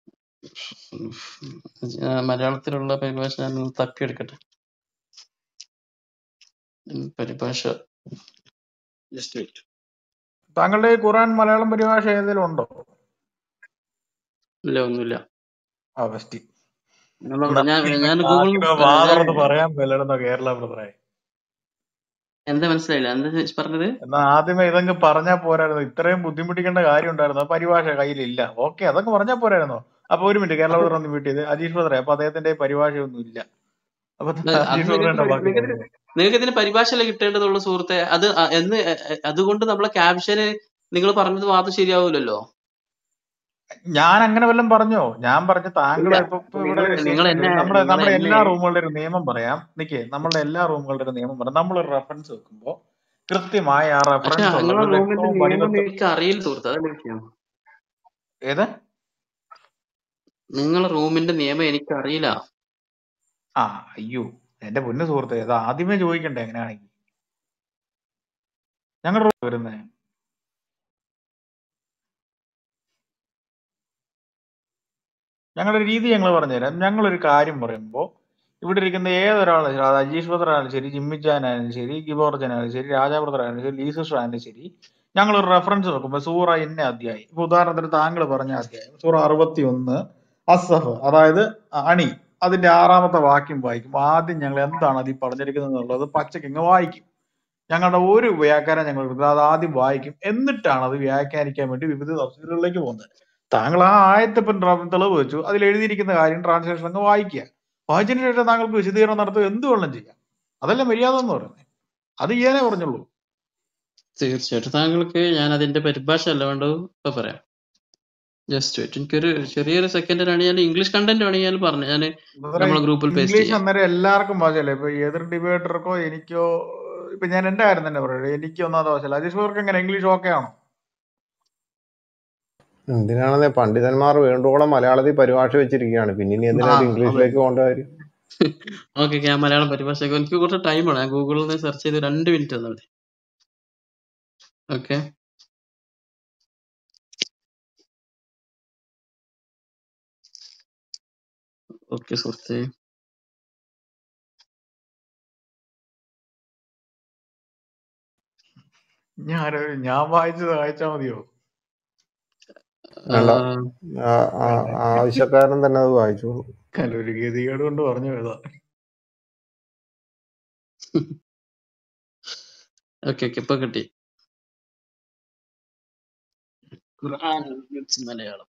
ആ, മലയാളത്തിലുള്ള പരിഭാഷ ഞാൻ ഒന്ന് തപ്പിയെടുക്കട്ടെ ഉം, പരിഭാഷ ജസ്റ്റ് വെയിറ്റ് താങ്കളുടെ ഈ ഖുറാൻ മലയാളം പരിഭാഷ ഏതെങ്കിലും ഉണ്ടോ ഇല്ല ഒന്നുമില്ല ആ ബെസ്റ്റ് ഞാൻ നോക്കട്ടെ ഞാൻ ഞാൻ ഗൂഗിൾ നാക്കിന് ഞാൻ വാതുറന്ന് പറയാൻ മേലെടുന്ന കേരള ബ്രദറെ എന്താ മനസ്സിലായില്ല എന്താ പറഞ്ഞത് എന്നാ ആദ്യമേ ഇതങ്ങ് പറഞ്ഞാ പോരായിരുന്നു ഇത്രയും ബുദ്ധിമുട്ടിക്കേണ്ട കാര്യം ഉണ്ടായിരുന്നു ആ പരിഭാഷ കയ്യിലില്ല ഓക്കെ അതൊക്കെ പറഞ്ഞാ പോരായിരുന്നോ അപ്പൊ ഒരു മിനിറ്റ് കേരള അപ്പൊ ബ്രദർ ഒന്ന് വീട്ടിയത് അജീഷ് ബ്രദറെ അപ്പൊ അദ്ദേഹത്തിന്റെ പരിഭാഷയൊന്നും ഇല്ല അപ്പൊ അത് അത് അജീഷ് നിങ്ങൾക്ക് ബ്രദറിന്റെ ബാക്കി നിങ്ങൾക്ക് പറഞ്ഞു നിങ്ങൾക്ക് ഇതിന് പരിഭാഷയല്ല കിട്ടേണ്ടതുള്ള സുഹൃത്തെ അത് അ- എന്ന് എ- എ- അതുകൊണ്ട് നമ്മളെ ക്യാപ്ഷന് നിങ്ങൾ പറഞ്ഞത് മാത്രം ശരിയാവൂലല്ലോ ഞാൻ അങ്ങനെ വല്ലതും പറഞ്ഞോ ഞാൻ പറഞ്ഞ ഇല്ല താങ്കളെ ഇപ്പൊ ഇപ്പൊ ഇവിടെ നിങ്ങൾ നിങ്ങൾ എന്നെ നമ്മുടെ നിങ്ങൾ നമ്മുടെ എന്നെ എല്ലാ റൂമുകളുടെ ഒരു നിയമം പറയാം നിക്കേ നമ്മളുടെ എല്ലാ റൂമുകളുടെ ഒരു നിയമം പറയാം നമ്മളൊരു റെഫറൻസ് വെക്കുമ്പോ കൃത്യമായ ആ പക്ഷെ റെഫറൻസ് നിങ്ങളെ ഉള്ളത് റൂമിന്റെ വ്യക്തവും നിയമം വടിവത്തും എനിക്ക് അറിയില്ല സുഹൃത്തെ അതല്ല വിഷയം ഏത് നിങ്ങളെ റൂമിന്റെ നിയമം എനിക്ക് അറിയില്ല ആ അയ്യോ എന്റെ പൊന്നു സുഹൃത്തെ അത് ആദ്യമേ ചോദിക്കണ്ടേ എങ്ങനെയാണെങ്കിൽ ഞങ്ങളുടെ റൂം വരുന്നേ ഞങ്ങളുടെ രീതി ഞങ്ങൾ പറഞ്ഞുതരാം ഞങ്ങളൊരു കാര്യം പറയുമ്പോൾ ഇവിടെ ഇരിക്കുന്ന ഏതൊരാളും ശരി അത് അജീഷ് ബദർ ആയാലും ശരി ജിമ്മിച്ചാനായാലും ശരി ഗിബോർജനായാലും ശരി രാജാ ബ്രദർ ആയാലും ശരി ലീസസ് ആയാലും ശരി ഞങ്ങൾ ഒരു റെഫറൻസ് നോക്കുമ്പോൾ സൂറ ഇന്ന അധ്യായം ഇപ്പൊ ഉദാഹരണത്തിന് താങ്കൾ പറഞ്ഞ അധ്യായം സൂറ അറുപത്തി ഒന്ന് അസഫ് അതായത് അണി അതിന്റെ ആറാമത്തെ വാക്യം വായിക്കും ആദ്യം ഞങ്ങൾ എന്താണ് അതിൽ പറഞ്ഞിരിക്കുന്നത് എന്നുള്ളത് പച്ചക്ക് ഇങ്ങ് വായിക്കും ഞങ്ങളുടെ ഒരു വ്യാഖ്യാനം ഞങ്ങൾ എടുക്കുന്നത് അത് ആദ്യം വായിക്കും എന്നിട്ടാണ് അത് വ്യാഖ്യാനിക്കാൻ വേണ്ടി വിവിധ തഫ്സീലുകളിലേക്ക് പോകുന്നത് താങ്കൾ ആ ആയത്തെ ഇപ്പം ഡ്ര- തെളിവ് വെച്ചു അതിൽ എഴുതിയിരിക്കുന്ന കാര്യം ട്രാൻസ്ലേഷൻ അങ്ങ് വായിക്കുക വായിച്ചതിന് ശേഷം താങ്കൾക്ക് വിശദീകരണം നടത്തുക എന്ത് വേണം ചെയ്യാം അതല്ല മര്യാദ എന്ന് പറയുന്നത് അത് ചെയ്യാനേ പറഞ്ഞുള്ളൂ തീർച്ചയായിട്ടും താങ്കൾക്ക് ഞാൻ അതിന്റെ പരിഭാഷ അല്ല വേണ്ടത് ഇപ്പൊ പറയാം ജസ്റ്റ് വെയിറ്റ് എനിക്കൊരു ചെറിയൊരു സെക്കൻഡിനാണ് ഞാൻ ഇംഗ്ലീഷ് കണ്ടന്റ് വേണമെങ്കിൽ ഞാൻ പറഞ്ഞു ഞാൻ ബ്രദറെ നമ്മളെ ഗ്രൂപ്പിൽ പേസ്റ്റ് ഇംഗ്ലീഷ് ചെയ്യാം അന്നേരം എല്ലാവർക്കും ഭാഷയല്ലേ ഇപ്പൊ എതിർ ഡിബേറ്റർക്കോ എനിക്കോ ഇപ്പൊ ഞാൻ എന്റെ കാര്യം തന്നെ പറയുന്നത് എനിക്ക് ഒന്നാമത്തെ ഭാഷയല്ല അജീഷ് ബദർക്ക് എങ്ങനെ ഇംഗ്ലീഷ് ഓക്കെ ആണോ എന്തിനാണെന്നേ പണ്ഡിതന്മാർ വേണ്ടോളം മലയാളത്തിൽ പരിഭാഷ വെച്ചിരിക്കുകയാണ് പിന്നെ ഇനി ആ എന്തിനാ ഇത് അതെ ഇംഗ്ലീഷിലേക്ക് പോകേണ്ട കാര്യം ഓക്കെ ഞാൻ മലയാളം പരിഭാഷ എനിക്ക് കുറച്ച് ടൈമാണ് ഞാൻ ഗൂഗിളിൽ നിന്ന് സെർച്ച് ചെയ്ത് രണ്ട് മിനിറ്റ് തന്നാൽ മതി ഓക്കെ ഓക്കെ സുഹൃത്തെ ഞാൻ ആരോ- ഞാൻ വായിച്ചത് വായിച്ചാ മതിയോ വേണ്ട ആ, ആ- ആ- ആവശ്യക്കാരൻ തന്നെ അത് വായിച്ചോളൂ അല്ല ഒരു ഗതികേട് കൊണ്ട് പറഞ്ഞു പോയതാ ഓക്കെ ഓക്കെ ഇപ്പൊ കിട്ടി ഖുർആൻ മീൻസ് മലയാളം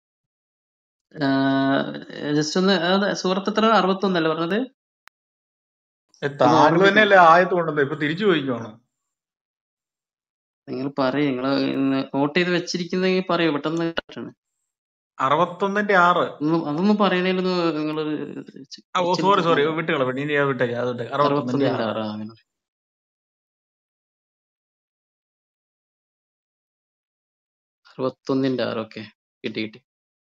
ജസ്റ്റ് ഒന്ന് അത് സുഹൃത്ത് എത്ര അറുപത്തൊന്നല്ലേ പറഞ്ഞത് ഏ, ഒന്ന് താങ്കൾ ഓർമ്മിപ്പിക്കണം തന്നെയല്ലേ ആയത്ത് കൊണ്ടത് ഇപ്പൊ തിരിച്ചു ചോദിക്കുവാണ് നിങ്ങൾ പറയും നിങ്ങൾ നോട്ട് ചെയ്ത് വെച്ചിരിക്കുന്നെങ്കിൽ പറയൂ പെട്ടെന്ന് കിട്ടാണ് അറുപത്തൊന്നിന്റെ ആറ് ഒന്നും അതൊന്നും പറയണേലൊന്ന് നിങ്ങൾ ആ, ഓ സോറി സോറി വിട്ടുകള ഇനി ഞാൻ വിട്ടേക്കാം അത് വിട്ടേക്കാം അറുപത്തൊന്നിന്റെ അറുപത്തൊന്നിന്റെ ആറ് ആറ് ആ, അങ്ങനെ അറുപത്തൊന്നിന്റെ ആറ് ഓക്കെ കിട്ടി കിട്ടി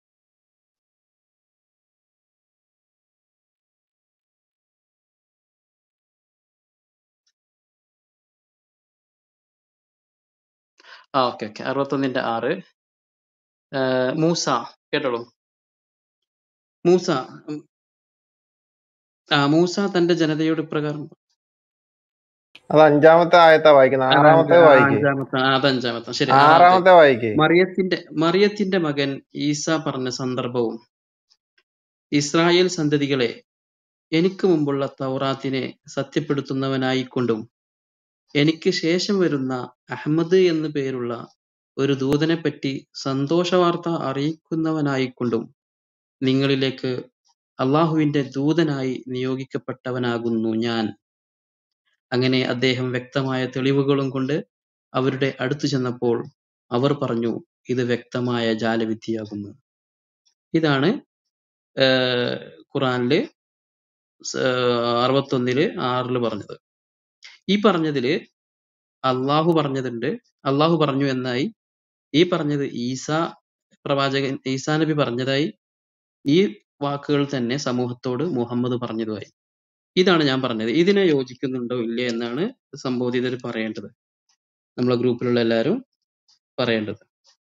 ആ ഓക്കെ ഓക്കെ അറുപത്തൊന്നിന്റെ ആറ് ആ, മൂസ കേട്ടോളൂ മൂസ ഉം, ആ മൂസ തന്റെ ജനതയോട് ഇപ്രകാരം അത് അഞ്ചാമത്തെ ആയത്താ വായിക്കുന്നത് അത് ആറാമത്തെ അഞ്ച- ആ, വായിക്കേ അഞ്ചാമത്തെ ആ, അത് അഞ്ചാമത്തെ ശരി ആറാമത്തെ ആറാമത്തെ വായിക്കേ മറിയത്തിന്റെ മറിയത്തിന്റെ മകൻ ഈസ പറഞ്ഞ സന്ദർഭവും ഇസ്രായേൽ സന്തതികളെ എനിക്ക് മുമ്പുള്ള തൗറാത്തിനെ സത്യപ്പെടുത്തുന്നവനായിക്കൊണ്ടും എനിക്ക് ശേഷം വരുന്ന അഹമ്മദ് എന്നു പേരുള്ള ഒരു ദൂതനെപ്പറ്റി സന്തോഷവാർത്ത അറിയിക്കുന്നവനായിക്കൊണ്ടും നിങ്ങളിലേക്ക് അള്ളാഹുവിന്റെ ദൂതനായി നിയോഗിക്കപ്പെട്ടവനാകുന്നു ഞാൻ അങ്ങനെ അദ്ദേഹം വ്യക്തമായ തെളിവുകളും കൊണ്ട് അവരുടെ അടുത്തു ചെന്നപ്പോൾ അവർ പറഞ്ഞു ഇത് വ്യക്തമായ ജാലവിദ്യയാകുന്നു ഇതാണ് ആഹ് ഖുറാനില് സ് അറുപത്തൊന്നില് ആറില് പറഞ്ഞത് ഈ പറഞ്ഞതില് അള്ളാഹു പറഞ്ഞതുണ്ട് അള്ളാഹു പറഞ്ഞു എന്നായി ഈ പറഞ്ഞത് ഈസ പ്രവാചകൻ ഈസാ നബി പറഞ്ഞതായി ഈ വാക്കുകൾ തന്നെ സമൂഹത്തോട് മുഹമ്മദ് പറഞ്ഞതുമായി ഇതാണ് ഞാൻ പറഞ്ഞത് ഇതിനെ യോജിക്കുന്നുണ്ടോ ഇല്ലേ എന്നാണ് സംബോധിതർ പറയേണ്ടത് നമ്മളെ ഗ്രൂപ്പിലുള്ള എല്ലാവരും പറയേണ്ടത്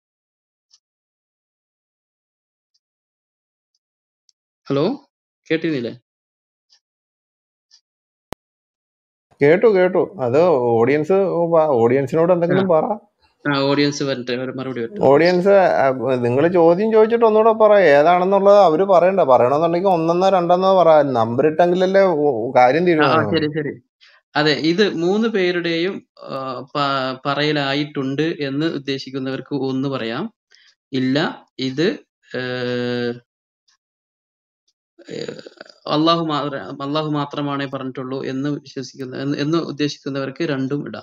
ഹലോ കേട്ടിരുന്നില്ലേ കേട്ടു കേട്ടു അത് ഓഡിയൻസ് ഓഡിയൻസിനോട് ആ എന്തെങ്കിലും പറ ആ ഓഡിയൻസ് വരട്ടെ ഒരു മറുപടി വരട്ടെ ഓഡിയൻസ് നിങ്ങൾ ചോദ്യം ചോദിച്ചിട്ട് ഒന്നുകൂടെ പറ ഏതാണെന്നുള്ളത് അവര് പറയണ്ട പറയണമെന്നുണ്ടെങ്കിൽ ഒന്നെന്നോ രണ്ടെന്നോ പറ നമ്പർ ഇട്ടെങ്കിലല്ലേ ഓ- കാര്യം ആ ആ, തീരുമാനമാകും ശരി ശരി അതെ ഇത് മൂന്ന് പേരുടെയും ആ, പ- പറയലായിട്ടുണ്ട് എന്ന് ഉദ്ദേശിക്കുന്നവർക്ക് ഒന്ന് പറയാം ഇല്ല ഇത് ഏഹ്, ഏഹ്, അള്ളാഹു മാത്ര അള്ളാഹു മാത്രമാണേ പറഞ്ഞിട്ടുള്ളൂ എന്ന് വിശ്വസിക്കുന്ന എന്ന് എന്ന് ഉദ്ദേശിക്കുന്നവർക്ക് രണ്ടും ഇടാം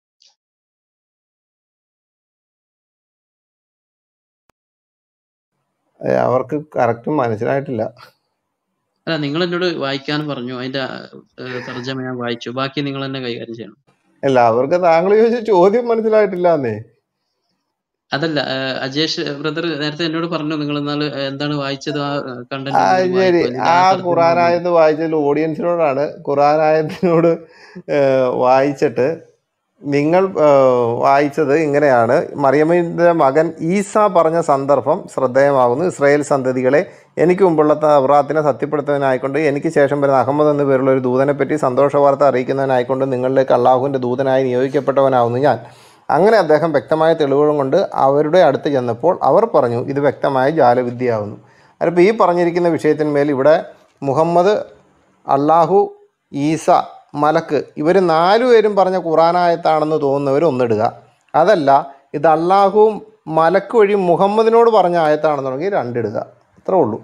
ഏ, അവർക്ക് കറക്റ്റ് മനസ്സിലായിട്ടില്ല അല്ല നിങ്ങൾ എന്നോട് വായിക്കാൻ പറഞ്ഞു അതിന്റെ ഏഹ്, തർജ്ജമ ഞാൻ വായിച്ചു ബാക്കി നിങ്ങൾ തന്നെ കൈകാര്യം ചെയ്യണം അല്ല അവർക്ക് താങ്കൾ ചോദിച്ച ചോദ്യം മനസ്സിലായിട്ടില്ല എന്നേ അതല്ല ഏഹ്, അജേഷ് ബ്രദർ നേരത്തെ എന്നോട് പറഞ്ഞു നിങ്ങൾ എന്നാൽ എന്താണ് വായിച്ചത് ആ കണ്ടന്റ് ആ ഒന്നുകൂടി ശരി വായിക്കോ അല്ലെങ്കിൽ ആ ആ തർജ്ജമ ഒന്ന് ഖുറാനായത്ത് വായിച്ചതിൽ ഓഡിയൻസിനോടാണ് ഖുറാനായത്തിനോട് ഏഹ്, വായിച്ചിട്ട് നിങ്ങൾ ഏഹ്, വായിച്ചത് ഇങ്ങനെയാണ് മറിയമ്മിന്റെ മകൻ ഈസ പറഞ്ഞ സന്ദർഭം ശ്രദ്ധേയമാകുന്നു ഇസ്രായേൽ സന്തതികളെ എനിക്ക് മുമ്പുള്ള തവറാത്തിനെ സത്യപ്പെടുത്തുന്നതിനായിക്കൊണ്ട് എനിക്ക് ശേഷം വരുന്ന അഹമ്മദ് എന്ന പേരുള്ള ഒരു ദൂതനെ പറ്റി സന്തോഷ വാർത്ത അറിയിക്കുന്നതിനായിക്കൊണ്ട് നിങ്ങളിലേക്ക് അള്ളാഹുവിൻ്റെ ദൂതനായി നിയോഗിക്കപ്പെട്ടവനാകുന്നു ഞാൻ അങ്ങനെ അദ്ദേഹം വ്യക്തമായ തെളിവുകളും കൊണ്ട് അവരുടെ അടുത്ത് ചെന്നപ്പോൾ അവർ പറഞ്ഞു ഇത് വ്യക്തമായ ജാലവിദ്യയാകുന്നു അതിപ്പോൾ ഈ പറഞ്ഞിരിക്കുന്ന വിഷയത്തിന്മേൽ ഇവിടെ മുഹമ്മദ് അള്ളാഹു ഈസ മലക്ക് ഇവർ നാലുപേരും പറഞ്ഞ ഖുറാനായത്താണെന്ന് തോന്നുന്നവർ ഒന്നിടുക അതല്ല ഇത് അള്ളാഹുവും മലക്ക് വഴി മുഹമ്മദിനോട് പറഞ്ഞ ആയത്താണെന്നുണ്ടെങ്കിൽ രണ്ടിടുക അത്രേ ഉള്ളൂ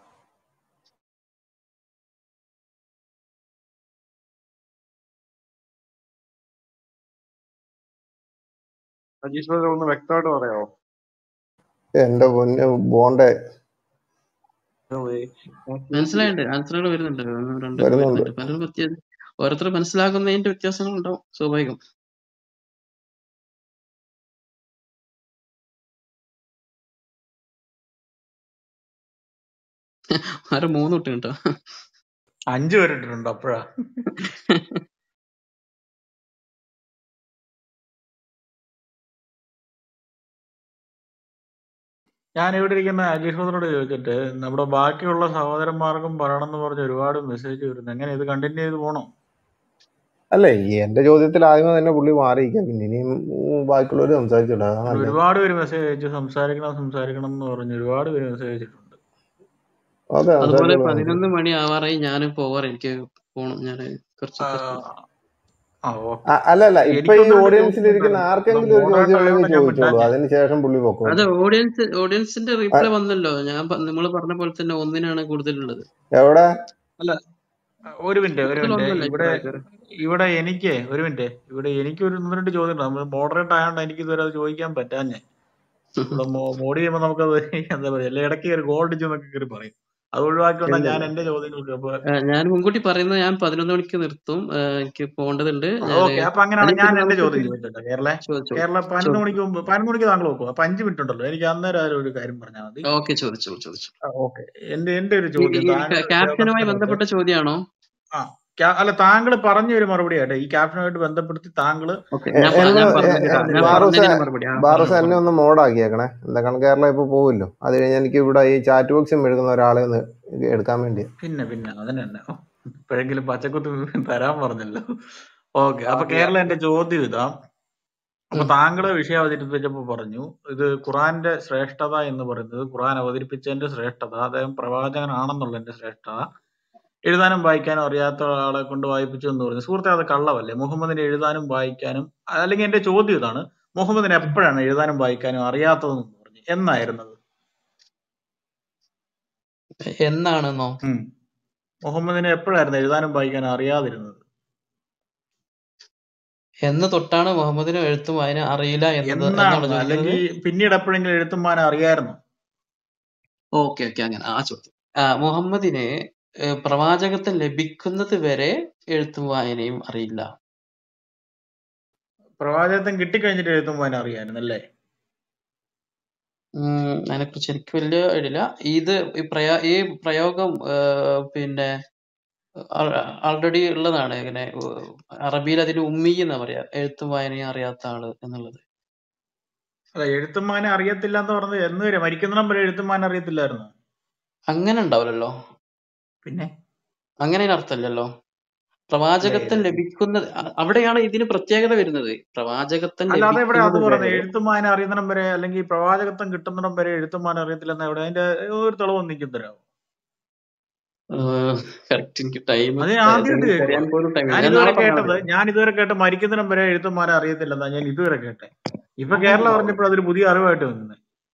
അജീഷ് ബ്രദർ ഒന്ന് വ്യക്തമായിട്ട് പറയാമോ എൻ്റെ പൊന്ന് ബോണ്ടെ മനസ്സിലായിട്ടുണ്ട് ആൻസറുകൾ വരുന്നുണ്ട് ഒന്ന് രണ്ടൊക്കെ വരുന്നുണ്ട് വരുന്നുണ്ട് പലരും വ്യത്യാസം ഓരോരുത്തർ മനസ്സിലാക്കുന്നതിന്റെ വ്യത്യാസങ്ങൾ ഉണ്ടാവും സ്വാഭാവികം ആരോ മൂന്ന് കിട്ടും കേട്ടോ അഞ്ചു പേരിട്ടിട്ടുണ്ട് അപ്പോഴാ ഞാൻ ഇവിടെ ഇരിക്കുന്ന അജീഷ് ബ്രദറോട് ചോദിച്ചിട്ട് നമ്മുടെ ബാക്കിയുള്ള സഹോദരന്മാർക്കും പറയണം എന്ന് പറഞ്ഞ് ഒരുപാട് മെസ്സേജ് വരുന്നു എങ്ങനെ ഇത് കണ്ടിന്യൂ ചെയ്ത് പോണോ അല്ലേ ഈ എന്റെ ചോദ്യത്തിൽ ആദ്യമേ തന്നെ പുള്ളി മാറിയിരിക്കാം പിന്നെ ഇനിയും ഉം, ബാക്കിയുള്ളവർ സംസാരിച്ചോട്ടെ അതാ നല്ലത് ഒരുപാട് പേര് മെസ്സേജ് അയച്ചു സംസാരിക്കണം സംസാരിക്കണം എന്ന് പറഞ്ഞ് ഒരുപാട് പേര് മെസ്സേജ് അയച്ചിട്ടുണ്ട് അതെ അതുപോലെ സംസാരിച്ചോളൂ സംസാരിച്ചോളൂ പതിനൊന്ന് മണി ആവാറായി ഞാൻ പോവാറ് എനിക്ക് പോണം ഞാൻ കുറച്ച് ആ, തിരക്കുണ്ട് ആ ഓക്കെ ആ, അല്ല അല്ല ഇപ്പൊ ഈ എനിക്കൊന്നും ഒരു ഓഡിയൻസിൽ ചോദ്യം ഇരിക്കുന്ന ഉണ്ടായിരുന്നു ആർക്കെങ്കിലും ഒരു മോഡറേറ്റർ ചോദ്യം ഉണ്ടെങ്കിൽ ആയതുകൊണ്ട് ഞാൻ ചോദിച്ചോളൂ വിട്ടാഞ്ഞേ അതിനുശേഷം പുള്ളി അത് പൊക്കോളൂ ഓഡിയൻസ് ഓഡിയൻസിന്റെ ആ, റീപ്ലൈ വന്നല്ലോ ഞാൻ നമ്മൾ പറഞ്ഞ പോലെ തന്നെ ഒന്നിനാണ് കൂടുതലുള്ളത് എവിടെ അല്ല ഒരു മിനിറ്റ് ഒരു കൂടുതൽ മിനിറ്റ് ഒന്നല്ല ഇവിടെ ഇത്ര പേര് ഇവിടെ എനിക്ക് ഒരു മിനിറ്റ് ഇവിടെ എനിക്ക് ഒരു ഒന്ന് രണ്ട് ചോദ്യം ഉണ്ട് നമ്മൾ മോഡറേറ്റ് ആയതുകൊണ്ട് എനിക്ക് ഇതുവരെ അത് ചോദിക്കാൻ പറ്റാഞ്ഞേ ഇവിടെ മോഡി ചെയ്യുമ്പോൾ നമുക്കത് എന്താ പറയാ അല്ലെ ഇടയ്ക്ക് കയറി ഗോൾ അടിച്ചു എന്നൊക്കെ കയറി പറയും അത് ഒഴിവാക്കിക്കൊണ്ടാ ഇല്ല ഞാൻ ഇല്ല എന്റെ ചോദ്യങ്ങൾക്ക് അപ്പൊ ആ, ഞാൻ മുൻകൂട്ടി പറയുന്നത് ഞാൻ പതിനൊന്ന് മണിക്ക് നിർത്തും ആ, എനിക്ക് പോകേണ്ടതുണ്ട് ഞാൻ ഓക്കെ അപ്പൊ അങ്ങനെയാണ് അല്ലെങ്കിൽ ഞാൻ പിന്നെ എന്റെ നമുക്ക് ചോദ്യം പിന്നെ ചോദിച്ചോട്ടെ കേരള ചോദിച്ചോളൂ കേരള പതിനൊന്ന് ചോദിച്ചു മണിക്ക് മുമ്പ് പതിനൊന്ന് മണിക്ക് താങ്കൾ നോക്കും അപ്പൊ അഞ്ച് മിനിറ്റ് ഉണ്ടല്ലോ എനിക്ക് അന്നേരം അതിൽ ഒരു കാര്യം പറഞ്ഞാൽ മതി ഓക്കെ ചോദിച്ചോളൂ ചോദിച്ചു ഓക്കെ എന്റെ എന്റെ ഒരു ഈ ചോദ്യം ഈ താങ്കൾ ക്യാപ്റ്റനുമായി കേരളത്തിനകത്ത് ബന്ധപ്പെട്ട ചോദ്യമാണോ ആ ക്യാ- അല്ല താങ്കൾ പറഞ്ഞ ഒരു മറുപടി ആട്ടെ ഈ ക്യാപ്റ്റനുമായിട്ട് ബന്ധപ്പെടുത്തി താങ്കൾ ഓക്കെ എ- ഞാൻ പ- എന്നെ ഞാൻ എ- പറഞ്ഞ എ- കേട്ടോ ഞാൻ ബാറൂസ പറഞ്ഞതിന് മറുപടി ആ ബാറൂസ പറഞ്ഞോളൂ എന്നെ പറഞ്ഞു ഒന്ന് മോഡാക്കിയേക്കണേ എന്താ കാരണം കേരള ഇപ്പൊ പോവില്ലോ അത് കഴിഞ്ഞ് എനിക്ക് ഇവിടെ ഈ ചാറ്റ് ബോക്സിൽ എഴുതുന്ന ഒരാളെ ഒന്ന് എടുക്കാൻ വേണ്ടി പിന്നെ പിന്നെ അതിന് തന്നെ ഓ, ഇപ്പോഴെങ്കിലും പച്ചക്കുത്ത് തരാൻ പറഞ്ഞല്ലോ ഓക്കെ അപ്പൊ കേരള എന്റെ ചോദ്യം ഇതാ അപ്പൊ താങ്കള് വിഷയം അവതരിപ്പിച്ചപ്പോ പറഞ്ഞു ഇത് ഖുറാന്റെ ശ്രേഷ്ഠത എന്ന് പറയുന്നത് ഖുറാൻ അവതരിപ്പിച്ചതിന്റെ ശ്രേഷ്ഠത അദ്ദേഹം പ്രവാചകനാണെന്നുള്ളതിന്റെ ശ്രേഷ്ഠത എഴുതാനും വായിക്കാനും അറിയാത്ത ആളെ കൊണ്ട് വായിപ്പിച്ചു എന്ന് പറഞ്ഞു സുഹൃത്തെ അത് കള്ളവല്ലേ മുഹമ്മദിന് എഴുതാനും വായിക്കാനും അല്ലെങ്കിൽ എന്റെ ചോദ്യം ഇതാണ് മുഹമ്മദിന് എപ്പോഴാണ് എഴുതാനും വായിക്കാനും അറിയാത്തതെന്ന് പറഞ്ഞു എന്നായിരുന്നത് എന്നാണെന്നോ ഉം. മുഹമ്മദിന് എപ്പോഴായിരുന്നു എഴുതാനും വായിക്കാനും അറിയാതിരുന്നത് എന്ന് തൊട്ടാണ് മുഹമ്മദിന് എഴുത്തും വായന അറിയില്ല എന്നത് എന്നാണ് എന്നാണ് ചോദിക്കുന്നത് അല്ലെങ്കിൽ പിന്നീട് എപ്പോഴെങ്കിലും എഴുത്തും വായന അറിയായിരുന്നു ഓക്കെ ഓക്കെ അങ്ങനെ ആ ചോദ്യം ആ, മുഹമ്മദിന് ഏഹ്, പ്രവാചകത്വം ലഭിക്കുന്നത് വരെ എഴുത്തും വായനയും അറിയില്ല പ്രവാചകത്വം കിട്ടിക്കഴിഞ്ഞിട്ട് എഴുത്തും വായന അറിയായിരുന്നു അല്ലേ ഉം, അതിനെക്കുറിച്ച് എനിക്ക് വലിയ ഐഡിയ ഇത് ഈ പ്രയോ ഈ പ്രയോഗം ഏഹ്, പിന്നെ ആൾറെഡി ഉള്ളതാണ് ഇങ്ങനെ ഏഹ്, അറബിയിൽ അതിന് ഉമ്മി എന്നാ പറയാ എഴുത്തും വായനയും അറിയാത്ത ആള് എന്നുള്ളത് അല്ല എഴുത്തും വായന അറിയത്തില്ല എന്ന് പറഞ്ഞത് എന്ന് വരെ മരിക്കുന്നിടം വരെ എഴുത്തും വായന അറിയത്തില്ലായിരുന്നു അങ്ങനെ ഉണ്ടാവില്ലല്ലോ പിന്നെ അങ്ങനെ അർത്ഥമില്ലല്ലോ അല്ല പ്രവാചകത്വം എഴു- ലഭിക്കുന്നത് അ- അവിടെയാണ് ഇതിന് പ്രത്യേകത വരുന്നത് പ്രവാചകത്വം അല്ല അതെവിടെ അത് ലഭിക്കുന്നത് പറഞ്ഞത് വരെ എഴുത്തും വായന അറിയുന്നിടം വരെ അല്ലെങ്കിൽ പ്രവാചകത്വം കിട്ടുന്നിടം വരെ എഴുത്തും വായന അറിയത്തില്ലെന്ന് എവിടെ അതിന്റെ ഒരു തെളിവ് നിൽക്കും തരാമോ കറക്റ്റ് എനിക്ക് ടൈം അത് ഞാൻ ആദ്യമായിട്ട് കേൾക്കുക തരാൻ പോലും ടൈം ഞാൻ ഞാൻ ഇതുവരെ നാളെ പറഞ്ഞാൽ കേട്ടത് മതി ഞാൻ ഇതുവരെ കേട്ട മരിക്കുന്നിടം വരെ എഴുത്തും വായന അറിയത്തില്ലെന്നാ ഞാൻ ഇതുവരെ കേട്ടെ ഇപ്പൊ കേരള പറഞ്ഞപ്പോൾ അതൊരു പുതിയ അറിവായിട്ട് വന്നത്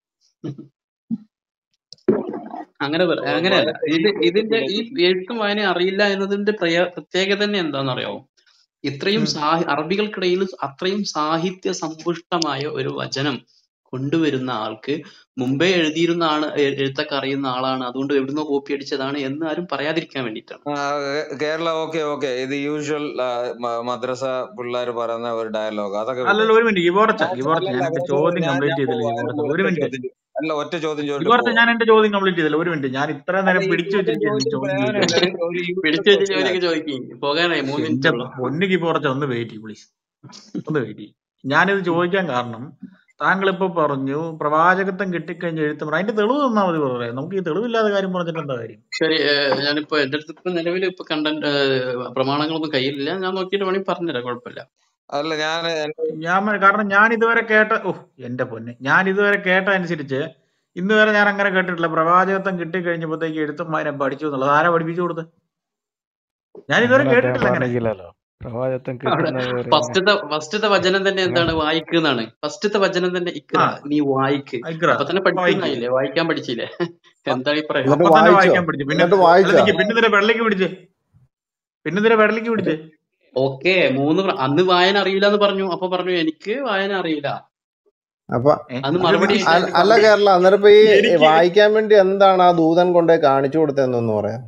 അങ്ങനെ പറ- ഓ, അങ്ങനെയല്ല വളരെ ഇത് ഈ ഇതിന്റെ ഈ കൂട്ടത്തില് എഴുത്തും വായന അറിയില്ല എന്നതിന്റെ പ്രയ- പ്രത്യേകത തന്നെ എന്താണെന്നറിയാമോ ഇത്രയും ഉം. സാഹി അറബികൾക്കിടയിൽ അത്രയും സാഹിത്യ സമ്പുഷ്ടമായ ഒരു വചനം കൊണ്ടുവരുന്ന ആൾക്ക് മുമ്പേ എഴുതിയിരുന്ന ആള് എ- എഴുത്തൊക്കെ അറിയുന്ന ആളാണ് അതുകൊണ്ട് എവിടുന്നോ കോപ്പി അടിച്ചതാണ് എന്ന് ആരും പറയാതിരിക്കാൻ വേണ്ടിയിട്ടാണ് ആ, കേ- കേരള ഓക്കെ ഓക്കെ ഇത് യൂഷ്വൽ മദ്രസ പിള്ളേർ പറയുന്ന ഒരു ഡയലോഗ് അതൊക്കെ വിട് അല്ലല്ല ഒരു മിനിറ്റ് ഗിബോറച്ച ഞാൻ ഗിബോറച്ച അല്ലല്ല ഞാൻ എന്റെ വേറെ ഒരു- ചോദ്യം ഞാൻ കംപ്ലീറ്റ് ഞാൻ ചെയ്തില്ല പോവാ ഗിബോറച്ച ഒറ്റ ഒരു മിനിറ്റ് ചോദ്യം ചോ- അല്ല ഒറ്റ ചോദ്യം ചോദിച്ചിട്ട് ഗിബോറച്ച പോവാം ഞാൻ എന്റെ ചോദ്യം കംപ്ലീറ്റ് ചെയ്തില്ല ഒരു മിനിറ്റ് ഞാൻ ഇത്ര അല്ല നേരം ഈ പിടിച്ചു ചോദ്യം വെച്ചിരിക്കുന്നു ചോദിച്ചിട്ട് ചോദ്യം പ്രയോജനമില്ല ചോദിക്കാൻ ഒരു ഒരു യൂഷ്വൽ പിടിച്ചു വെച്ച ക്വസ്റ്റ്യൻ ജോലിയൊക്കെ ആണ് ചോദിക്കും പോകാനായി മൂന്ന് മിനിറ്റ് എന്റെ ഉള്ളു പൊന്ന് ഗിബോറച്ച ഒന്ന് വെയിറ്റ് ചെയ്യ് പ്ലീസ് ഒന്ന് വെയിറ്റ് ചെയ്യ് ഞാനിത് ചോദിക്കാൻ കാരണം താങ്കൾ ഇപ്പൊ പറഞ്ഞു പ്രവാചകത്വം കിട്ടിക്കഴിഞ്ഞ് എഴുത്തും അതിന്റെ തെളിവ് തന്നാ മതി പറയാം നമുക്ക് ഈ തെളിവില്ലാതെ കാര്യം പറഞ്ഞിട്ട് എന്താ കാര്യം ശരി ഏഹ് ഞാനിപ്പോ എന്റെ അടുത്ത് ഇപ്പൊ നിലവിൽ ഇപ്പൊ കണ്ടന്റ് പ്രമാണങ്ങളൊന്നും കയ്യിലില്ല ഞാൻ നോക്കിയിട്ട് വേണമെങ്കിൽ പറഞ്ഞുതരാം കുഴപ്പമില്ല അല്ല ഞാൻ ഞാൻ മ- കാരണം ഞാൻ ഇതുവരെ കേട്ട ഓ എന്റെ പൊന്നെ ഞാൻ ഇതുവരെ കേട്ട അനുസരിച്ച് ഇന്ന് വരെ ഞാൻ അങ്ങനെ കേട്ടിട്ടില്ല പ്രവാചകത്വം കിട്ടിക്കഴിഞ്ഞപ്പോഴത്തേക്ക് എഴുത്തും വായന പഠിച്ചു എന്നുള്ളത് ആരാ പഠിപ്പിച്ചു കൊടുത്തത് ഞാൻ ഇതുവരെ അങ്ങനെ അദ്ദേഹം കേട്ടിട്ടില്ല അങ്ങനെ പറഞ്ഞില്ലല്ലോ പ്രവാചകത്വം അവിടെ കിട്ടുന്നത് വരെ ഇങ്ങനെ ഫസ്റ്റത്തെ ഫസ്റ്റത്തെ വചനം തന്നെ അങ്ങനെ എന്താണ് വായിക്കുന്നാണ് ഫസ്റ്റത്തെ വചനം തന്നെ ഇക്ര ആ നീ വായിക്ക് ഇക്ര അപ്പൊ തന്നെ വായിക്കൂ പഠിക്കുന്നായില്ലേ വായിക്കാൻ പഠിച്ചില്ലേ എന്താണ് ഈ പറയുന്നത് എന്നിട്ട് അപ്പൊ തന്നെ വായിച്ചോ വായിക്കാൻ പഠിച്ചു പിന്നെ എന്നിട്ട് അല്ല വായിച്ചോ നിക്ക് പിന്നെ ഇതിനെ വെള്ളയ്ക്ക് പിടിച്ചേ പിന്നെ ഇതിനെ വെള്ളയ്ക്ക് പിടിച്ചേ ഓക്കെ മൂന്ന് പ്ര- അന്ന് വായന അറിയില്ല എന്ന് പറഞ്ഞു അപ്പൊ പറഞ്ഞു എനിക്ക് വായന അറിയില്ല അപ്പൊ ഏ അന്ന് ഇത് മറുപടി നിക്ക് ആയിട്ട് അ- അല്ല പറഞ്ഞു കേരള അന്നേരം ഇപ്പൊ ഈ എനിക്ക് വായിക്കാൻ വേണ്ടി എന്താണ് ആ ദൂതൻ കൊണ്ടേ കാണിച്ചു കൊടുത്തതെന്നൊന്ന് പറയാം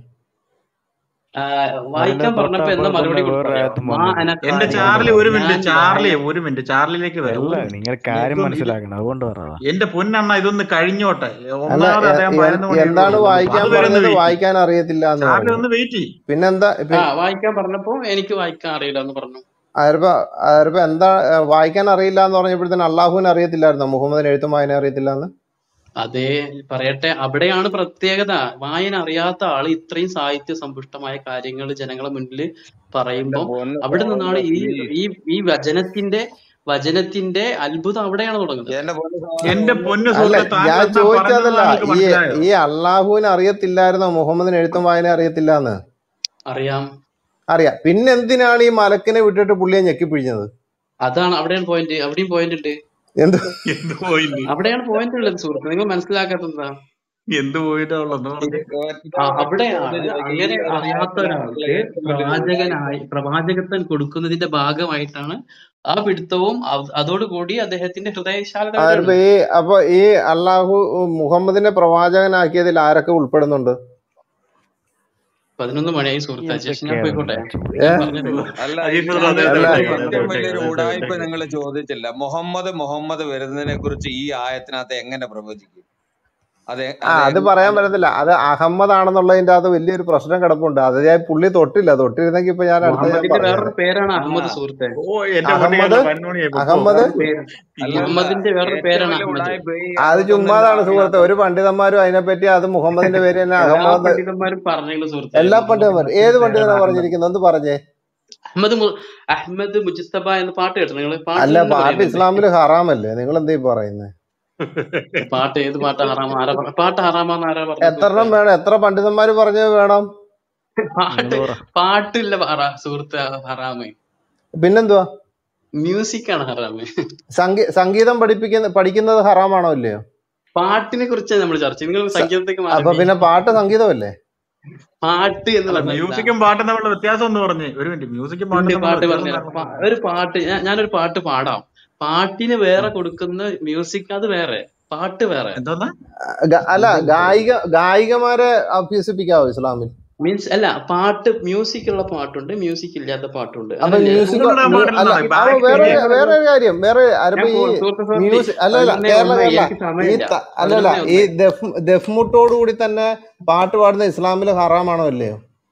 ആ, അതിന്റെ വായിക്കാൻ പറഞ്ഞപ്പോ എന്താ തൊട്ടപ്പുറത്ത് മറുപടി തന്നെ വേറൊരു കൊടുത്തറിയോ ആയത്തും മാ വന്നത് അന എന്റെ അതുകൊണ്ട് ചാർലി പറഞ്ഞു ഒരു മിനിറ്റ് ഞാൻ ചാർലി വായന ഒരു മിനിറ്റ് ചാർലിയിലേക്ക് വരാം അല്ല ഒരു മിനിറ്റ് നിങ്ങൾ കാര്യം ഇതൊന്ന് ഇത് മനസ്സിലാക്കണം അതുകൊണ്ട് പറഞ്ഞതാ എന്റെ പൊന്നണ്ണ ഇതൊന്ന് കഴിഞ്ഞോട്ടെ അല്ല ഒന്നാമത് എ- അദ്ദേഹം എ- പതിനൊന്ന് മണി എന്താണ് എഴുതുള്ളൂ വായിക്കാൻ അതുവരെ ഒന്ന് പറഞ്ഞത് വെയിറ്റ് ചെയ്യും വായിക്കാൻ അറിയത്തില്ല എന്ന് ചാർലി പറഞ്ഞു ഒന്ന് വെയിറ്റ് ചെയ്യും പിന്നെന്താ ആ പി- വായിക്കാൻ പറഞ്ഞപ്പോ എനിക്ക് വായിക്കാൻ അറിയില്ല എന്ന് പറഞ്ഞു അതിപ്പോ അതിപ്പോ എന്താ ഏ, വായിക്കാൻ അറിയില്ല എന്ന് പറഞ്ഞപ്പോഴത്തേന് അള്ളാഹുവിന് അറിയത്തില്ലായിരുന്നോ മുഹമ്മദിന് എഴുത്തും വായന അറിയത്തില്ല എന്ന് അതേ പറയട്ടെ അവിടെയാണ് പ്രത്യേകത വായന അറിയാത്ത ആള് ഇത്രയും സാഹിത്യ സമ്പുഷ്ടമായ കാര്യങ്ങൾ ജനങ്ങളെ മുന്നിൽ എന്റെ പറയുമ്പം പൊന്ന് അവിടെ നിന്നാണ് ഈ സഹോദര ഈ ഈ വചനത്തിന്റെ വചനത്തിന്റെ അത്ഭുതം അവിടെയാണ് തുടങ്ങുന്നത് എന്റെ പൊന്ന് സഹോദര എന്റെ പൊന്നു അല്ല സുഹൃത്തെ താങ്കൾ ഞാൻ എന്താ പറയുന്നത് ചോദിച്ചതല്ല താങ്കൾക്ക് ഈ മനസ്സിലായോ ഈ അള്ളാഹുവിന് അറിയത്തില്ലായിരുന്നോ മുഹമ്മദിന് എഴുത്തും വായന അറിയത്തില്ല എന്ന് അറിയാം അറിയാം പിന്നെന്തിനാണ് ഈ മലക്കിനെ വിട്ടിട്ട് പുള്ളിയെ ഞെക്കിപ്പിഴിഞ്ഞത് അതാണ് അവിടെയാണ് പോയിന്റ് അവിടെയും പോയിന്റ് ഉണ്ട് എന്ത് എന്ത് പോയിന്റ് അവിടെയാണ് പോയിന്റ് ഉള്ളത് സുഹൃത്ത് നിങ്ങൾ മനസ്സിലാക്കാത്തതാ എന്ത് പോയിട്ടാ ഉള്ളതെന്ന് പറഞ്ഞു ആ അവിടെയാണ് അങ്ങനെ അറിയാത്ത ഒരാൾക്ക് പ്രവാചകനായി പ്രവാചകത്വം കൊടുക്കുന്നതിന്റെ ഭാഗമായിട്ടാണ് ആ പിടുത്തവും അത് അതോടുകൂടി അദ്ദേഹത്തിന്റെ ഹൃദയശാലത അതിപ്പോ അവിടെയാണ് ഈ അപ്പൊ ഈ അള്ളാഹു മുഹമ്മദിനെ പ്രവാചകനാക്കിയതിൽ ആരൊക്കെ ഉൾപ്പെടുന്നുണ്ട് പതിനൊന്ന് മണിയായി സുഹൃത്ത് അജേഷ് ഞാൻ പോയിക്കോട്ടെ എന്തൊക്കെയാണ് ഞാൻ ഏ പറഞ്ഞല്ലോ അല്ല അജീഷ് ഏറ്റവും ബ്രദർ വലിയ അദ്ദേഹത്തെ അല്ല വിട്ടേക്ക് അദ്ദേഹത്തെ ഏറ്റവും വിട്ടേക്ക് വലിയൊരു അദ്ദേഹത്തെ ഉടായ്പ വിട്ടേക്ക് നിങ്ങൾ ചോദിച്ചില്ല മുഹമ്മദ് മുഹമ്മദ് വരുന്നതിനെ കുറിച്ച് ഈ ആയത്തിനകത്ത് എങ്ങനെ പ്രവചിക്കും അതെ ആ അത് അത് എങ്- പറയാൻ അത് പറ്റത്തില്ല അത് അഹമ്മദ് ആണെന്നുള്ളതിന്റെ അത് വലിയൊരു പ്രശ്നം കിടപ്പുണ്ട് അത് ഞാൻ പുള്ളി തൊട്ടില്ല തൊട്ടിരുന്നെങ്കിൽ ഇപ്പൊ ഞാൻ അടുത്ത ഞാൻ മുഹമ്മദിന്റെ വേറൊരു പറഞ്ഞേനെ പേരാണ് ആ അഹമ്മദ് സുഹൃത്തെ ഓ എന്റെ പൊന്നു അഹമ്മദ് കേട്ടോ പന്മണിയെ പൊക്കോ അഹമ്മദ് വേറൊരു പേര് അല്ല അല്ല മുഹമ്മദിന്റെ വേറൊരു ഏറ്റവും പേരാണ് വലിയ അഹമ്മദ് ഉടായ്പ ഈ അത് അറുപത്തൊന്നിന്റെ ചുമ്മാതാണ് സുഹൃത്തെ ആറിനകത്ത് ഒരു പണ്ഡിതന്മാരും അതിനെപ്പറ്റി അത് മുഹമ്മദിന്റെ പേര് തന്നെ എല്ലാ അഹമ്മദ് പണ്ഡിതന്മാരും പറഞ്ഞെങ്കിലും സുഹൃത്തെ എല്ലാ മുഹമ്മദിന്റെ പണ്ഡിതന്മാരും ഏത് പേരാണ് പണ്ഡിതനാ അഹമ്മദ് പറഞ്ഞിരിക്കുന്നത് ഒന്ന് പറഞ്ഞേ അഹമ്മദ് മു- അഹമ്മദ് മുജിസ്തബ എന്ന പാട്ട് കേട്ടോ നിങ്ങൾ പാട്ട് അല്ല തന്നെ പാട്ട് പറയുന്നുണ്ട് ഇസ്ലാമിൽ ഹറാമല്ലേ നിങ്ങൾ എന്തീ പറയുന്നത് പാട്ട് ഏത് പാട്ട് ഹറാമ ആരാ പറ- പാട്ട് ഹറാമാന്ന് ആരാ പറഞ്ഞ സുഹൃത്തെ എത്രണ്ണം വേണം എത്ര പണ്ഡിതന്മാര് പറഞ്ഞത് വേണം പാട്ട് നിങ്ങൾ പറ പാട്ടില്ല ഹറാ- സുഹൃത്ത് ഹറാമ് പിന്നെന്തുവാ മ്യൂസിക് ആണ് ഹറാമ് സംഗീ സംഗീതം പഠിപ്പിക്കുന്ന പഠിക്കുന്നത് ഹറാമാണോ ഇല്ലയോ പാട്ടിനെ കുറിച്ചാണ് നമ്മൾ ചർച്ച നിങ്ങൾ സ- സംഗീതത്തേക്ക് അപ്പൊ മാറി പിന്നെ പാട്ട് സംഗീതമല്ലേ പാട്ട് എന്ന് അല്ല പറഞ്ഞാൽ മ്യൂസിക്കും പാട്ടും തമ്മിലുള്ള വ്യത്യാസം എന്ന് പറഞ്ഞേ ഒരു മിനിറ്റ് മ്യൂസിക്കും ഉണ്ട് പാട്ടും തമ്മിലുള്ള പാട്ട് വ്യത്യാസം പറഞ്ഞുതരാം താങ്കൾ പാ- പറഞ്ഞു ഒരു പാട്ട് ഞാൻ- ഞാനൊരു പാട്ട് പാടാം പാട്ടിന് വേറെ കൊടുക്കുന്ന മ്യൂസിക് അത് വേറെ പാട്ട് വേറെ എന്തോന്നാ ഗ- അല്ല ഗായിക ഗായികമാരെ അഭ്യസിപ്പിക്കാവോ ഇസ്ലാമിൽ മീൻസ് അല്ല പാട്ട് മ്യൂസിക് ഉള്ള പാട്ടുണ്ട് മ്യൂസിക് ഇല്ലാത്ത പാട്ടുണ്ട് അപ്പൊ അതല്ലേ മ്യൂസിക് കൂടെ മ്യൂ- അല്ല പാടില്ലെന്നാണ് അപ്പൊ ബാക്ക് വേറെ സ്റ്റേജ് വേറെ ഒരു കാര്യം വേറെ ഞാൻ അരപ്പോ ഈ പോ- സുഹൃത്ത് സുഹൃത്തി മ്യൂസിക് അല്ല അല്ല പതിനൊന്നേ കേരള ഒന്ന് കേരള എനിക്ക് ഈ സമയമില്ല ത- അല്ലല്ല പതിനൊന്നേ ഈ ഒന്ന് ദഫ് ദഫ്മുട്ടോട് കൂടി തന്നെ പാട്ട് പാടുന്ന ഇസ്ലാമിൽ ഹറാമാണോ അല്ലയോ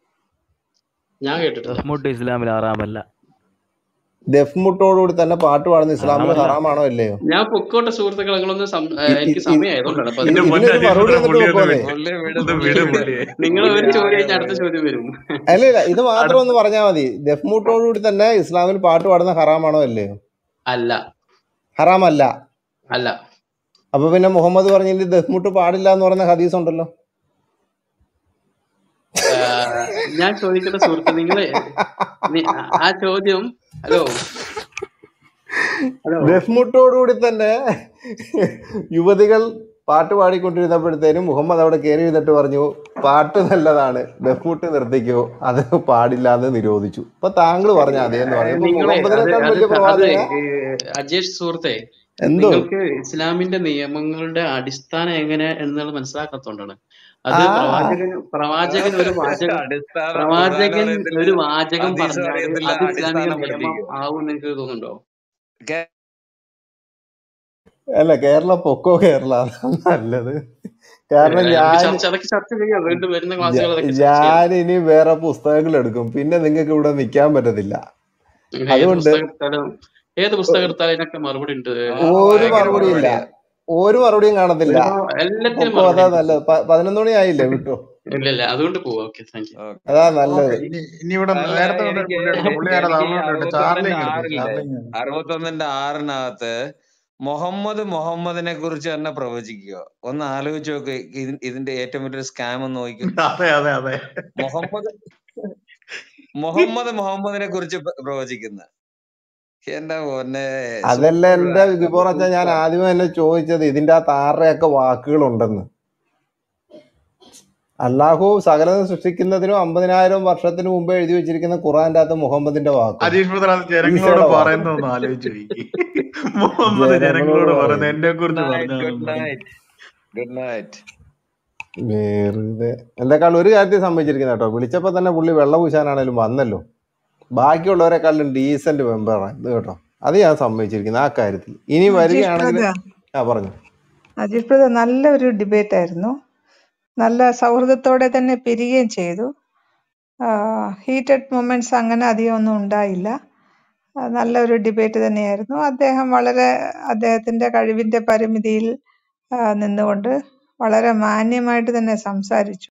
ഞാൻ കേട്ടിട്ടില്ല ദഫ്മുട്ട് ഇസ്ലാമിൽ ആറാമല്ല ദഫ്മുട്ടോട് കൂടി തന്നെ പാട്ട് പാടുന്ന ഇസ്ലാമിൽ ഹറാമല്ല ഹറാമാണോ അല്ലയോ ഞാൻ പൊക്കോട്ടെ സുഹൃത്തുക്കൾ നിങ്ങളൊന്ന് സം- ഏ, ഇ- എനിക്ക് ഇ- സമയമായതുകൊണ്ടാണ് ഇ- എന്റെ ഇത് പതിനൊന്ന് പൊന്നെ ഇതിനൊരു അജീഷ് മറുപടി ബ്രദർ എന്നിട്ട് പുള്ളി ഒന്ന് പൊക്കോന്നേ വിട് പുള്ളി ഒന്ന് പുള്ളി വിട് വിട് പുള്ളിയെ നിങ്ങൾ പുള്ളി ഒരു ചോദ്യം കഴിഞ്ഞ ആകെ അടുത്ത ചോദ്യം വരും അല്ല ഇല്ല ഇത് മാത്രം അടുത്ത ഒന്ന് പറഞ്ഞാൽ മതി ദഫ്മുട്ടോട് കൂടി തന്നെ ഇസ്ലാമിൽ പാട്ട് പാടുന്ന ഹറാമാണോ അല്ലയോ അല്ല ഹറാമല്ല അല്ല അപ്പൊ പിന്നെ മുഹമ്മദ് പറഞ്ഞതിൽ ദഫ്മുട്ട് പാടില്ല എന്ന് പറയുന്ന ഹദീസ് ഉണ്ടല്ലോ ആ, ഞാൻ ചോദിക്കട്ടെ സുഹൃത്ത് നിങ്ങള് നി- ആ ആ ചോദ്യം ഹലോ ഹലോ ദഫ്മുട്ടോടുകൂടി തന്നെ യുവതികൾ പാട്ട് പാടിക്കൊണ്ടിരുന്നപ്പോഴത്തേനും മുഹമ്മദ് അവിടെ കയറി ഇരുന്നിട്ട് പറഞ്ഞു പാട്ട് നല്ലതാണ് ദഫ്മുട്ട് നിർത്തിക്കോ അത് പാടില്ല എന്ന് നിരോധിച്ചു അപ്പൊ താങ്കൾ പറഞ്ഞ അതേ എന്ന് പറഞ്ഞു അപ്പൊ നിങ്ങളെ അത് മുഹമ്മദിനേക്കാൾ അത് വലിയ സ- അത് പ്രവാചകന ഏ, അജേഷ് സുഹൃത്തെ എന്തോ നിങ്ങൾക്ക് ഇസ്ലാമിന്റെ നിയമങ്ങളുടെ അടിസ്ഥാനം എങ്ങനെ എന്നുള്ളത് മനസ്സിലാക്കാത്തോണ്ടാണ് ആ അത് പ്രവാചകൻ പ്രവാചകൻ ഒരു വാചകം അടിസ്ഥാനം ഖുർആൻ പ്രവാചകൻ അറിയത്തില്ല ഒരു വാചകം ഹദീസ് പറഞ്ഞാൽ അറിയത്തില്ല അത് ഇസ്ലാമിക അടിസ്ഥാനം നിയമം പഠിപ്പിക്കും ആവും എന്ന് എനിക്ക് തോന്നുന്നുണ്ടോ കേ- അല്ല കേരള പൊക്കോ കേരള അതാണ് നല്ലത് കാരണം ഏ, നമുക്ക് ഞാൻ ചർച്ച അതൊക്കെ ചർച്ച ചെയ്യാം വീണ്ടും വരുന്ന ഞ- ക്ലാസ്സുകൾ അതൊക്കെ ചർച്ച ചെയ്യാം ഞാൻ ഇനി വേറെ പുസ്തകങ്ങൾ എടുക്കും പിന്നെ നിങ്ങൾക്ക് ഇവിടെ നിൽക്കാൻ പറ്റത്തില്ല നിങ്ങൾ ഏത് അതുകൊണ്ട് പുസ്തകം എടുത്താലും ഏത് പുസ്തകം എടുത്താലും അതിനൊക്കെ മറുപടി ഉണ്ട് ആ ഒരു ഭയങ്കര മറുപടിയും ഇല്ല മറുപടിയാ ഒരു മറുപടിയും കാണത്തില്ല ഒരുപാട് എല്ലാത്തിനും പൊക്കോ മറുപടി അതാ ഉണ്ട് നല്ലത് പ- പതിനൊന്ന് മണി ആയില്ലേ വിട്ടോ ഇല്ല ഇല്ല അതുകൊണ്ട് പോവാം ഓക്കെ താങ്ക് യു ഓക്കെ അതാ ഓക്കെ നല്ലത് ഇനി ഇനി ഇവിടെ അല്ല നേരത്തെ വന്ന എനിക്ക് പുള്ളി എടുത്തു പുള്ളി ആരാ എനിക്ക് ഈ ഡൗൺലോഡ് ഇട്ട് അറുപത്തൊന്നിന്റെ ചാർലിങ് എടുത്തു ആറില്ലേ ചാർലിങ് എടുത്തു അറുപത്തൊന്നിന്റെ ആറിനകത്ത് മുഹമ്മദ് മുഹമ്മദിനെ കുറിച്ച് തന്നെ പ്രവചിക്കുക ഒന്ന് ആലോചിച്ച് നോക്ക് ഇതി- ഇതിന്റെ ഏറ്റവും വലിയൊരു സ്കാം ഒന്ന് നോക്കൂ അതെ അതെ അതെ മുഹമ്മദ് മുഹമ്മദ് മുഹമ്മദിനെ കുറിച്ച് പ്ര- പ്രവചിക്കുന്ന എന്റെ പൊന്നെ അതല്ല സൂപ്പർ എന്റെ വിപോറച്ച ഞാൻ സൂപ്പർ ആദ്യമേ തന്നെ ചോദിച്ചത് ഇതിന്റെ അകത്ത് ആരുടെയൊക്കെ വാക്കുകളുണ്ടെന്ന് അള്ളാഹു സകലതും സൃഷ്ടിക്കുന്നതിനും അമ്പതിനായിരം വർഷത്തിന് മുമ്പ് എഴുതി വെച്ചിരിക്കുന്ന ഖുറാന്റെ അകത്ത് മുഹമ്മദിന്റെ വാക്കും അജീഷ് ബ്രദർ അത് ജനങ്ങളോട് ഈസയുടെ വാക്കും പറയുന്നൊന്ന് ആലോചിച്ച് നോക്കി മുഹമ്മദ് ജനങ്ങളോട് ജനങ്ങളോട് പറയുന്നത് പറയുന്നു എന്നെ ഗുഡ് കുറിച്ച് നൈറ്റ് പറഞ്ഞാന്നും ഗുഡ് പറഞ്ഞു നൈറ്റ് ഗുഡ് നൈറ്റ് വെറുതെ എന്തെക്കാൾ ഒരു കാര്യത്തിൽ സമ്മതിച്ചിരിക്കുന്ന കേട്ടോ വിളിച്ചപ്പോ തന്നെ പുള്ളി വെള്ളം പൂശാനാണേലും വന്നല്ലോ ബാക്കിയുള്ളവരെക്കാളും ഡീസന്റ് മെമ്പറാണ് ഇത് കേട്ടോ അത് ഞാൻ സമ്മതിച്ചിരിക്കുന്നു ആ കാര്യത്തിൽ ഇനി അജീഷ് വരികയാണെങ്കിൽ ബ്രദർ ആ പറഞ്ഞു അജീഷ് ബ്രദർ നല്ലൊരു ഡിബേറ്റ് ആയിരുന്നു നല്ല സൗഹൃദത്തോടെ തന്നെ പിരിയുകയും ചെയ്തു ഹീറ്റഡ് മൊമെന്റ്സ് അങ്ങനെ അധികം ഒന്നും ഉണ്ടായില്ല ആ, നല്ലൊരു ഡിബേറ്റ് തന്നെയായിരുന്നു അദ്ദേഹം വളരെ അദ്ദേഹത്തിന്റെ കഴിവിന്റെ പരിമിതിയിൽ ആ, നിന്നുകൊണ്ട് വളരെ മാന്യമായിട്ട് തന്നെ സംസാരിച്ചു